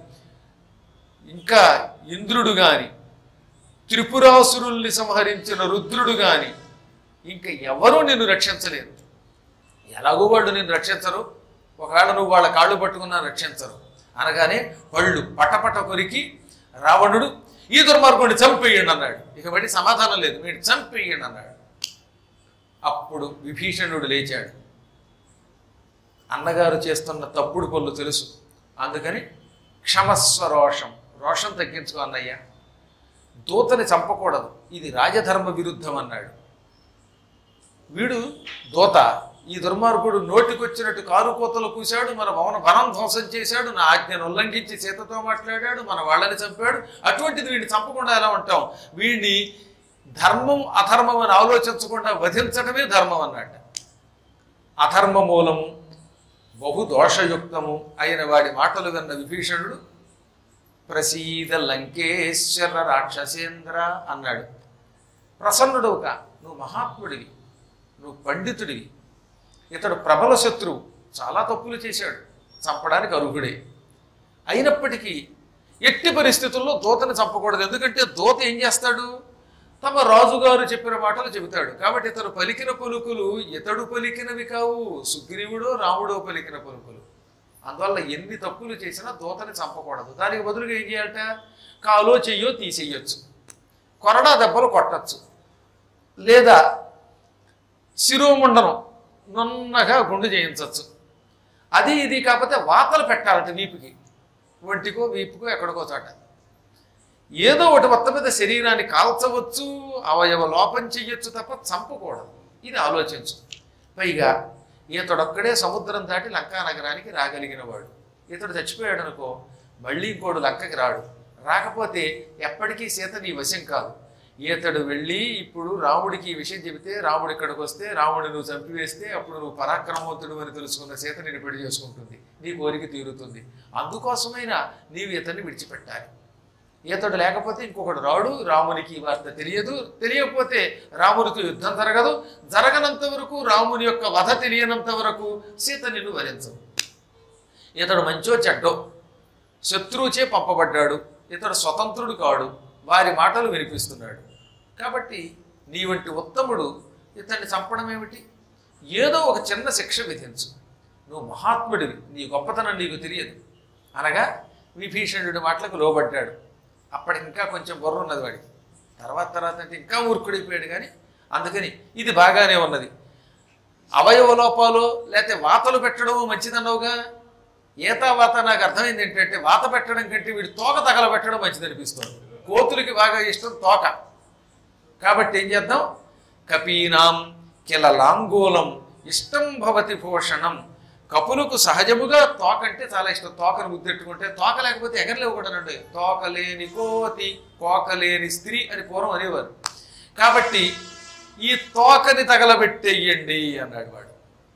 ఇంకా ఇంద్రుడు గాని త్రిపురాసురుల్ని సంహరించిన రుద్రుడు గాని ఇంకా ఎవరూ నిన్ను రక్షించలేరు ఎలాగో వాళ్ళు నిన్ను రక్షించరు ఒకవేళ నువ్వు వాళ్ళ కాళ్ళు పట్టుకున్నా రక్షించరు అనగానే పళ్ళు పటపట కొరికి రావణుడు ఈ దుర్మార్గుడిని చంపేయండి అన్నాడు ఇక బట్టి సమాధానం లేదు మీరు చంపేయండి అన్నాడు అప్పుడు విభీషణుడు లేచాడు అన్నగారు చేస్తున్న తప్పుడు పనులు తెలుసు అందుకని క్షమస్వ రోషం రోషం తగ్గించుకో అన్నయ్య దూతని చంపకూడదు ఇది రాజధర్మ విరుద్ధం అన్నాడు వీడు దూత ఈ దుర్మార్గుడు నోటికొచ్చినట్టు కారు కోతలు కూశాడు మన భవన వనం ధ్వంసం చేశాడు నా ఆజ్ఞను ఉల్లంఘించి సీతతో మాట్లాడాడు మన వాళ్ళని చంపాడు అటువంటిది వీడిని చంపకుండా ఎలా ఉంటాం వీడిని ధర్మం అధర్మం అని ఆలోచించకుండా వధించడమే ధర్మం అన్నట్టు అధర్మ మూలము బహు దోషయుక్తము అయిన వాడి మాటలు విన్న విభీషణుడు ప్రసీద లంకేశ్వర రాక్షసేంద్ర అన్నాడు ప్రసన్నుడవు కా నువ్వు మహాత్ముడివి నువ్వు పండితుడివి ఇతడు ప్రబల శత్రువు చాలా తప్పులు చేశాడు చంపడానికి అర్హుడే అయినప్పటికీ ఎట్టి పరిస్థితుల్లో దూతని చంపకూడదు ఎందుకంటే దూత ఏం చేస్తాడు తమ రాజుగారు చెప్పిన మాటలు చెబుతాడు కాబట్టి ఇతడు పలికిన పలుకులు ఇతడు పలికినవి కావు సుగ్రీవుడో రాముడో పలికిన పలుకులు అందువల్ల ఎన్ని తప్పులు చేసినా దూతని చంపకూడదు దానికి బదులుగా ఏం చేయాలట కాలో చెయ్యో తీసేయచ్చు కొరడా దెబ్బలు కొట్టచ్చు లేదా శిరోముండనం నున్నగా గుండు చేయించవచ్చు అది ఇది కాకపోతే వాతలు పెట్టాలట వీపుకి ఒంటికో వీపుకో ఎక్కడికో చోట ఏదో ఒకటి మొత్తం మీద శరీరాన్ని కాల్చవచ్చు అవయవ లోపం చెయ్యొచ్చు తప్ప చంపకూడదు ఇది ఆలోచించు పైగా ఇతడొక్కడే సముద్రం దాటి లంకా నగరానికి రాగలిగిన వాడు ఇతడు చచ్చిపోయాడు అనుకో మళ్ళీ ఇంకోడు లంకకి రాడు రాకపోతే ఎప్పటికీ సీత నీ వశం కాదు ఈతడు వెళ్ళి ఇప్పుడు రాముడికి ఈ విషయం చెబితే రాముడు ఇక్కడికి వస్తే రాముడు నువ్వు చంపివేస్తే అప్పుడు నువ్వు పరాక్రమవంతుడు అని తెలుసుకున్న సీత నేను పెళ్లి చేసుకుంటుంది నీ కోరిక తీరుతుంది అందుకోసమైనా నీవు ఇతన్ని విడిచిపెట్టాలి ఈతడు లేకపోతే ఇంకొకడు రాడు రామునికి ఈ వార్త తెలియదు తెలియకపోతే రామునితో యుద్ధం జరగదు జరగనంత వరకు రాముని యొక్క వధ తెలియనంత వరకు సీత నిన్ను వరించదు ఇతడు మంచో చెడ్డో శత్రువుచే పంపబడ్డాడు ఇతడు స్వతంత్రుడు కాడు వారి మాటలు వినిపిస్తున్నాడు కాబట్టి నీ వంటి ఉత్తముడు ఇతన్ని చంపడం ఏమిటి ఏదో ఒక చిన్న శిక్ష విధించు నువ్వు మహాత్ముడివి నీ గొప్పతనం నీకు తెలియదు అనగా విభీషణుడి మాటలకు లోబడ్డాడు అప్పటికి ఇంకా కొంచెం బుర్ర ఉన్నది వాడికి తర్వాత తర్వాత అంటే ఇంకా మూర్ఖుడైపోయాడు కానీ అందుకని ఇది బాగానే ఉన్నది అవయవ లోపాలు లేకపోతే వాతలు పెట్టడము మంచిదన్నావుగా ఏతా వాత నాకు అర్థమైంది ఏంటంటే వాత పెట్టడం కంటే వీడి తోక తగలబెట్టడం మంచిది అనిపిస్తుంది కోతులకి బాగా ఇష్టం తోక కాబట్టి ఏం చేద్దాం కపీనాం కిల లాంగూలం ఇష్టం భవతి పోషణం కపులకు సహజముగా తోక అంటే చాలా ఇష్టం తోకను ముద్దెట్టుకుంటే తోక లేకపోతే ఎగరలేవు కూడా అండి తోక లేని కోతి కోక లేని స్త్రీ అని పూర్వం అనేవారు కాబట్టి ఈ తోకని తగలబెట్టేయండి అన్నాడు వాడు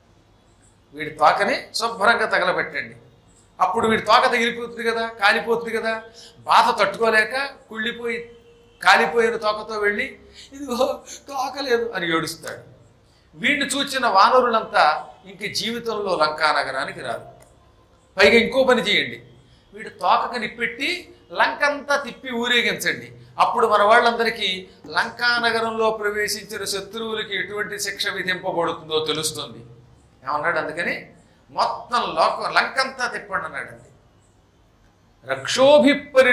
వీడి తోకని శుభ్రంగా తగలబెట్టండి అప్పుడు వీడి తోక తగిలిపోతుంది కదా కాలిపోతుంది కదా బాధ తట్టుకోలేక కుళ్ళిపోయి కాలిపోయిన తోకతో వెళ్ళి ఇదిగో తోక లేదు అని ఏడుస్తాడు వీడిని చూచిన వానరులంతా ఇంక జీవితంలో లంకా నగరానికి రారు పైగా ఇంకో పని చేయండి వీడు తోకకు నిప్పెట్టి లంకంతా తిప్పి ఊరేగించండి అప్పుడు మన వాళ్ళందరికీ లంకా నగరంలో ప్రవేశించిన శత్రువులకి ఎటువంటి శిక్ష విధింపబడుతుందో తెలుస్తుంది ఏమన్నాడు అందుకని మొత్తం లోక లంకంతా తిప్పండి అన్నాడండి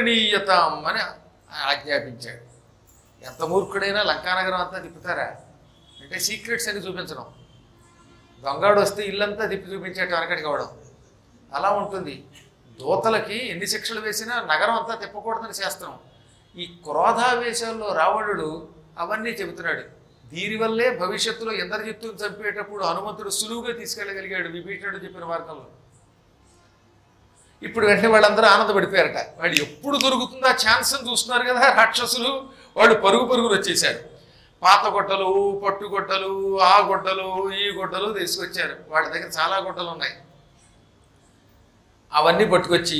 రక్షోభిపరిణీయతాం అని ఆజ్ఞాపించాడు ఎంత మూర్ఖుడైనా లంకానగరం అంతా తిప్పుతారా అంటే సీక్రెట్స్ అని చూపించడం దొంగాడు వస్తే ఇల్లంతా తిప్పి చూపించేట వెనకటి కావడం అలా ఉంటుంది దూతలకి ఎన్ని శిక్షలు వేసినా నగరం అంతా తిప్పకూడదని శాస్త్రం ఈ క్రోధావేశాల్లో రావణుడు అవన్నీ చెబుతున్నాడు దీనివల్లే భవిష్యత్తులో ఇంద్రజిత్తును చంపేటప్పుడు హనుమంతుడు సులువుగా తీసుకెళ్ళగలిగాడు విభీషణుడు చెప్పిన మార్గంలో ఇప్పుడు వెంటనే వాళ్ళందరూ ఆనందపడిపోయారట వాడు ఎప్పుడు దొరుకుతుందో ఆ ఛాన్స్ అని చూస్తున్నారు కదా రాక్షసులు వాళ్ళు పరుగు పరుగులు వచ్చేసారు పాత గుడ్డలు పట్టు గుడ్డలు ఆ గుడ్డలు ఈ గుడ్డలు తీసుకొచ్చారు వాళ్ళ దగ్గర చాలా గుడ్డలు ఉన్నాయి అవన్నీ పట్టుకొచ్చి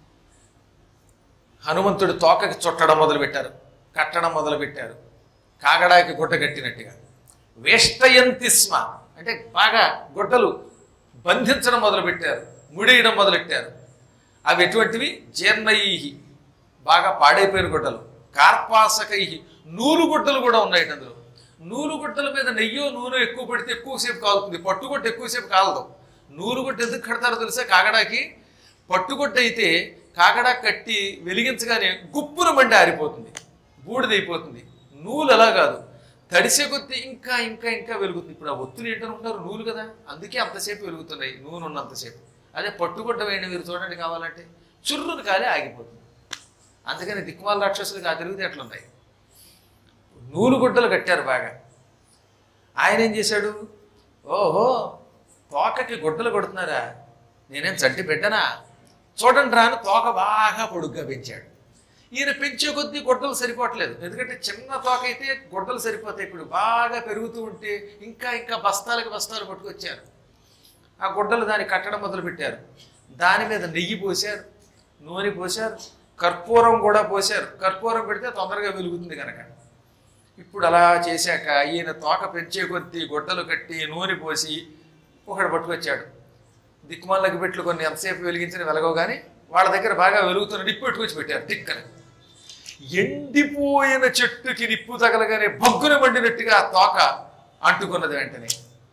హనుమంతుడు తోకకి చుట్టడం మొదలుపెట్టారు కట్టడం మొదలుపెట్టారు కాగడాకి గుడ్డ కట్టినట్టుగా వేష్టయంతి స్మ అంటే బాగా గుడ్డలు బంధించడం మొదలుపెట్టారు ముడేయడం మొదలెట్టారు అవి ఎటువంటివి జీర్ణయి బాగా పాడైపోయిన గుడ్డలు కార్పాసకై నూలు గుడ్డలు కూడా ఉన్నాయి అందులో నూలు గుడ్డల మీద నెయ్యో నూనె ఎక్కువ పడితే ఎక్కువసేపు కాలుతుంది పట్టుగుడ్డ ఎక్కువసేపు కాలదు నూలు గుడ్డ ఎందుకు కడతారో తెలుసా కాగడాకి పట్టుగుడ్డ అయితే కాగడా కట్టి వెలిగించగానే గుప్పున మండి ఆరిపోతుంది బూడిదైపోతుంది నూలు అలా కాదు తడిసే కొద్దీ ఇంకా ఇంకా ఇంకా వెలుగుతుంది ఇప్పుడు ఆ ఒత్తులు ఏంటనుకుంటారు నూలు కదా అందుకే అంతసేపు వెలుగుతున్నాయి నూనె ఉన్నంతసేపు అదే పట్టుగుడ్డ వేయండి మీరు చూడండి కావాలంటే చుర్రును కాలే ఆగిపోతుంది అందుకని దిక్కుమాల రాక్షసులకు ఆ తిరిగితే ఎట్లున్నాయి నూలు గుడ్డలు కట్టారు బాగా ఆయన ఏం చేశాడు ఓహో తోకకి గుడ్డలు కొడుతున్నారా నేనేం చంటి పెట్టనా చూడండి రాని తోక బాగా పొడుగ్గా పెంచాడు ఈయన పెంచే కొద్దీ గుడ్డలు సరిపోవట్లేదు ఎందుకంటే చిన్న తోక అయితే గుడ్డలు సరిపోతాయి ఇప్పుడు బాగా పెరుగుతూ ఉంటే ఇంకా ఇంకా బస్తాలకు బస్తాలు పట్టుకొచ్చారు ఆ గుడ్డలు దాన్ని కట్టడం మొదలుపెట్టారు దాని మీద నెయ్యి పోశారు నూనె పోశారు కర్పూరం కూడా పోశారు కర్పూరం పెడితే తొందరగా వెలుగుతుంది కనుక ఇప్పుడు అలా చేశాక ఈయన తోక పెంచే కొద్దీ గుడ్డలు కట్టి నూనె పోసి ఒకడు పట్టుకొచ్చాడు దిక్కుమాలకి పెట్లు కొన్ని ఎంతసేపు వెలిగించిన వెలగవు కానీ వాళ్ళ దగ్గర బాగా వెలుగుతున్న నిప్పు పెట్టుకొచ్చి పెట్టారు దిక్కని ఎండిపోయిన చెట్టుకి నిప్పు తగలగానే బగ్గున మండినట్టుగా ఆ తోక అంటుకున్నది వెంటనే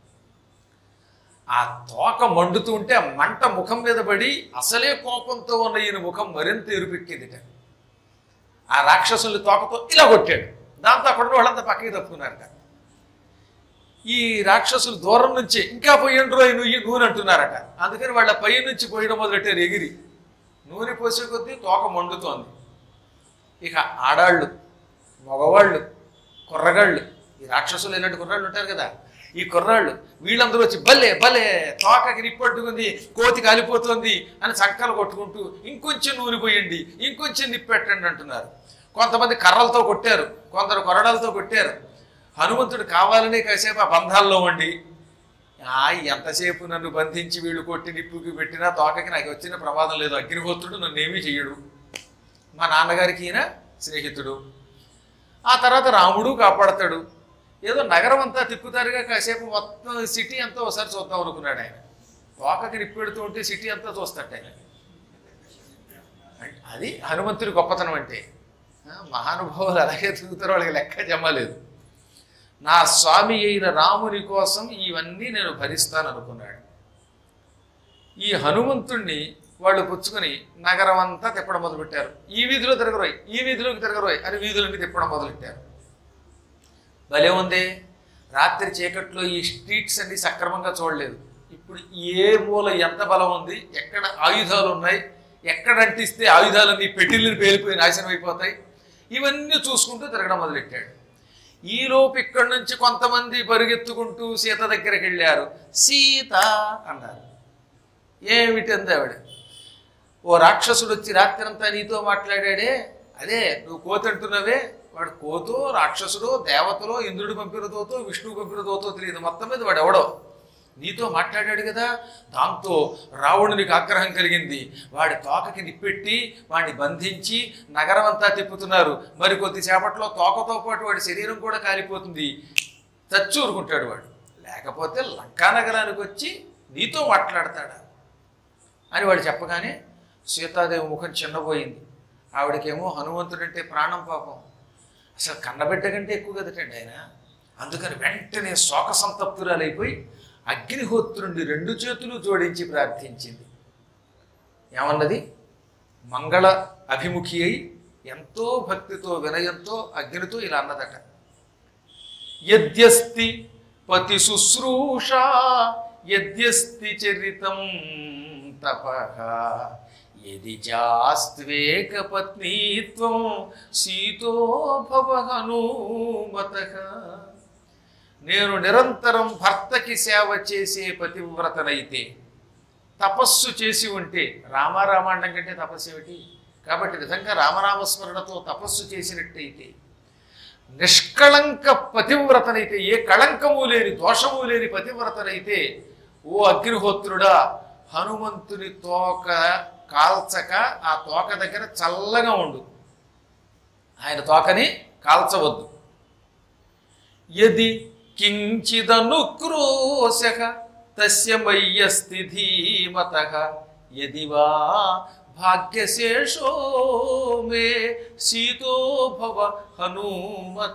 ఆ తోక మండుతూ ఉంటే ఆ మంట ముఖం మీద పడి అసలే కోపంతో ఉన్న ఈయన ముఖం మరింత ఎరుపెక్కిందిట ఆ రాక్షసులు తోకతో ఇలా కొట్టాడు దాంతో అక్కడ ఉన్న వాళ్ళంతా పక్కకి తప్పుకున్నారట ఈ రాక్షసులు దూరం నుంచి ఇంకా పోయండ్రో నువ్వు నూనె అంటున్నారట అందుకని వాళ్ళ పై నుంచి పోయడం మొదలెట్టారు ఎగిరి నూనె పోసే కొద్దీ తోక మండుతోంది ఇక ఆడాళ్ళు మగవాళ్ళు కుర్రగాళ్ళు ఈ రాక్షసులు ఇలాంటి కుర్రాళ్ళు ఉంటారు కదా ఈ కుర్రాళ్ళు వీళ్ళందరూ వచ్చి భలే భలే తోకకి నిప్పట్టుకుంది కోతి కాలిపోతుంది అని చక్కలు కొట్టుకుంటూ ఇంకొంచెం నూనె పోయండి ఇంకొంచెం నిప్పెట్టండి అంటున్నారు కొంతమంది కర్రలతో కొట్టారు కొందరు కొరడాలతో కొట్టారు హనుమంతుడు కావాలని కాసేపు ఆ బంధాల్లో ఉండి ఆ ఎంతసేపు నన్ను బంధించి వీళ్ళు కొట్టి నిప్పుకి పెట్టినా తోకకి నాకు వచ్చిన ప్రమాదం లేదు అగ్నిహోత్రుడు నన్ను ఏమీ చెయ్యడు మా నాన్నగారికి ఈయన స్నేహితుడు ఆ తర్వాత రాముడు కాపాడతాడు ఏదో నగరం అంతా తిప్పుతారుగా కాసేపు మొత్తం సిటీ అంతా ఒకసారి చూద్దాం అనుకున్నాడు ఆయన తోకకి నిప్పెడుతూ ఉంటే సిటీ అంతా చూస్తాడు ఆయన అది హనుమంతుడి గొప్పతనం అంటే ఆ, మహానుభావులు అలాగే తిరుగుతారో వాళ్ళకి లెక్క జమ్మలేదు నా స్వామి అయిన రాముని కోసం ఇవన్నీ నేను భరిస్తాను అనుకున్నాడు ఈ హనుమంతుణ్ణి వాళ్ళు పుచ్చుకొని నగరం అంతా తిప్పడం మొదలుపెట్టారు ఈ వీధిలో తిరగరోయ్ ఈ వీధిలోకి తిరగరోయ్ అని వీధులన్నీ తిప్పడం మొదలెట్టారు భలే ఉంది రాత్రి చీకట్లో ఈ స్ట్రీట్స్ అన్ని సక్రమంగా చూడలేదు ఇప్పుడు ఏ మూల ఎంత బలం ఉంది ఎక్కడ ఆయుధాలు ఉన్నాయి ఎక్కడ అంటిస్తే ఆయుధాలన్నీ పెట్టిల్ని పేలిపోయి నాశనం అయిపోతాయి ఇవన్నీ చూసుకుంటూ తిరగడం మొదలెట్టాడు ఈలోపు ఇక్కడి నుంచి కొంతమంది పరుగెత్తుకుంటూ సీత దగ్గరికి వెళ్ళారు సీత అన్నారు ఏమిటి అంది ఆవిడ ఓ రాక్షసుడు వచ్చి రాత్రంతా నీతో మాట్లాడాడే అదే నువ్వు కోతి అంటున్నావే వాడు కోతో రాక్షసుడో దేవతలో ఇంద్రుడు పంపిన దోతో విష్ణువు పంపిన దోతో తెలియదు మొత్తం మీద వాడు ఎవడో నీతో మాట్లాడాడు కదా దాంతో రావణునికి ఆగ్రహం కలిగింది వాడి తోకకి నిప్పెట్టి వాడిని బంధించి నగరం అంతా తిప్పుతున్నారు మరి కొద్దిసేపట్లో తోకతో పాటు వాడి శరీరం కూడా కాలిపోతుంది చచ్చూరుకుంటాడు వాడు లేకపోతే లంకా నగరానికి వచ్చి నీతో మాట్లాడతాడా అని వాడు చెప్పగానే సీతాదేవి ముఖం చిన్నపోయింది ఆవిడకేమో హనుమంతుడంటే ప్రాణం పాపం అసలు కన్నబిడ్డ కంటే ఎక్కువ కదటండి ఆయన అందుకని వెంటనే శోక సంతప్తురాలైపోయి అగ్నిహోత్రుండి రెండు చేతులు జోడించి ప్రార్థించింది ఏమన్నది మంగళ అభిముఖి అయి ఎంతో భక్తితో వినయంతో అగ్నితో ఇలా అన్నదట యద్యస్తి పతి శుశ్రూష యద్యస్తి చరితం తపః యది జాస్త్వేక పత్నీత్వం సీతో భవ హనుమతః నేను నిరంతరం భర్తకి సేవ చేసే పతివ్రతనైతే తపస్సు చేసి ఉంటే రామారామాండం కంటే తపస్సు ఏమిటి కాబట్టి నిజంగా రామనామస్మరణతో తపస్సు చేసినట్టయితే నిష్కళంక పతివ్రతనైతే ఏ కళంకము లేని దోషము లేని పతివ్రతనైతే ఓ అగ్నిహోత్రుడా హనుమంతుని తోక కాల్చక ఆ తోక దగ్గర చల్లగా ఉండు ఆయన తోకని కాల్చవద్దు యది కించిదనుక్రోశ తస్య మయ్యస్తి ధీమత యది వా భాగ్యశేషో మే సీతో భవ హనుమత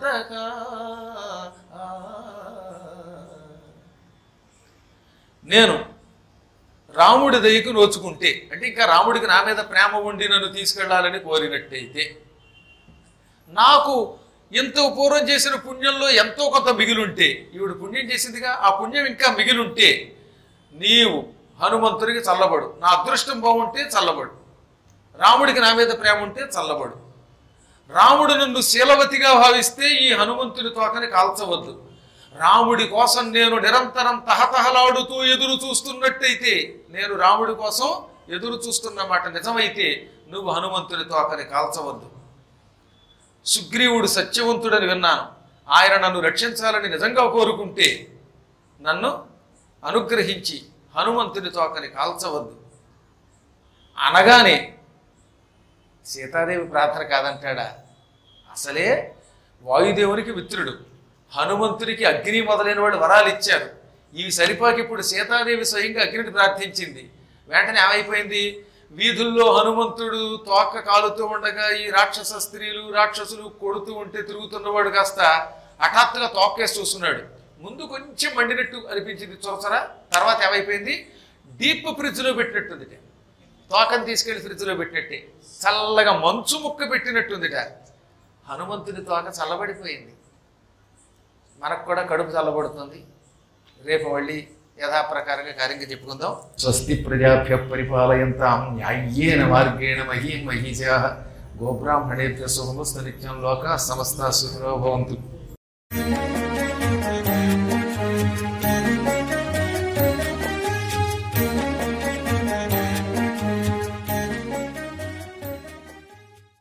నేను రాముడి దయకు నోచుకుంటే అంటే ఇంకా రాముడికి నా మీద ప్రేమ ఉండి నన్ను తీసుకెళ్లాలని కోరినట్టయితే నాకు ఎంతో పూర్వం చేసిన పుణ్యంలో ఎంతో కొంత మిగిలుంటే ఈవిడ పుణ్యం చేసిందిగా ఆ పుణ్యం ఇంకా మిగిలుంటే నీవు హనుమంతుడికి చల్లబడు నా అదృష్టం బాగుంటే చల్లబడు రాముడికి నా మీద ప్రేమ ఉంటే చల్లబడు రాముడు నన్ను శీలవతిగా భావిస్తే ఈ హనుమంతుని తోకని కాల్చవద్దు రాముడి కోసం నేను నిరంతరం తహతహలాడుతూ ఎదురు చూస్తున్నట్టయితే నేను రాముడి కోసం ఎదురు చూస్తున్న మాట నిజమైతే నువ్వు హనుమంతుని తోకని కాల్చవద్దు సుగ్రీవుడు సత్యవంతుడని విన్నాను ఆయన నన్ను రక్షించాలని నిజంగా కోరుకుంటే నన్ను అనుగ్రహించి హనుమంతుని తోకని కాల్చవద్దు అనగానే సీతాదేవి ప్రార్థన కాదంటాడా అసలే వాయుదేవునికి మిత్రుడు హనుమంతునికి అగ్ని మొదలైన వాళ్ళు వరాలు ఇచ్చారు ఇవి సరిపాకి ఇప్పుడు సీతాదేవి స్వయంగా అగ్నిని ప్రార్థించింది వెంటనే ఏమైపోయింది వీధుల్లో హనుమంతుడు తోక కాలుతూ ఉండగా ఈ రాక్షస స్త్రీలు రాక్షసులు కొడుతూ ఉంటే తిరుగుతున్నవాడు కాస్త హఠాత్తుగా తోకేసి చూస్తున్నాడు ముందు కొంచెం మండినట్టు అనిపించింది చూసరా తర్వాత ఏమైపోయింది డీప్ ఫ్రిడ్జ్లో పెట్టినట్టుంది తోకని తీసుకెళ్లి ఫ్రిడ్జ్లో పెట్టినట్టే చల్లగా మంచు ముక్క పెట్టినట్టుందిట హనుమంతుని తోక చల్లబడిపోయింది మనకు కూడా కడుపు చల్లబడుతుంది రేపు మళ్ళీ యథాప్రకారంగా కార్యంగా చెప్పుకుందాం స్వస్తి ప్రజాభ్య పరిపాలయంతాం న్యాయ్యేన మార్గేణ మహీ మహీజా గోబ్రాహ్మణేభ్య శుభమస్తు నిత్యం లోక సమస్త సుఖినో భవంతు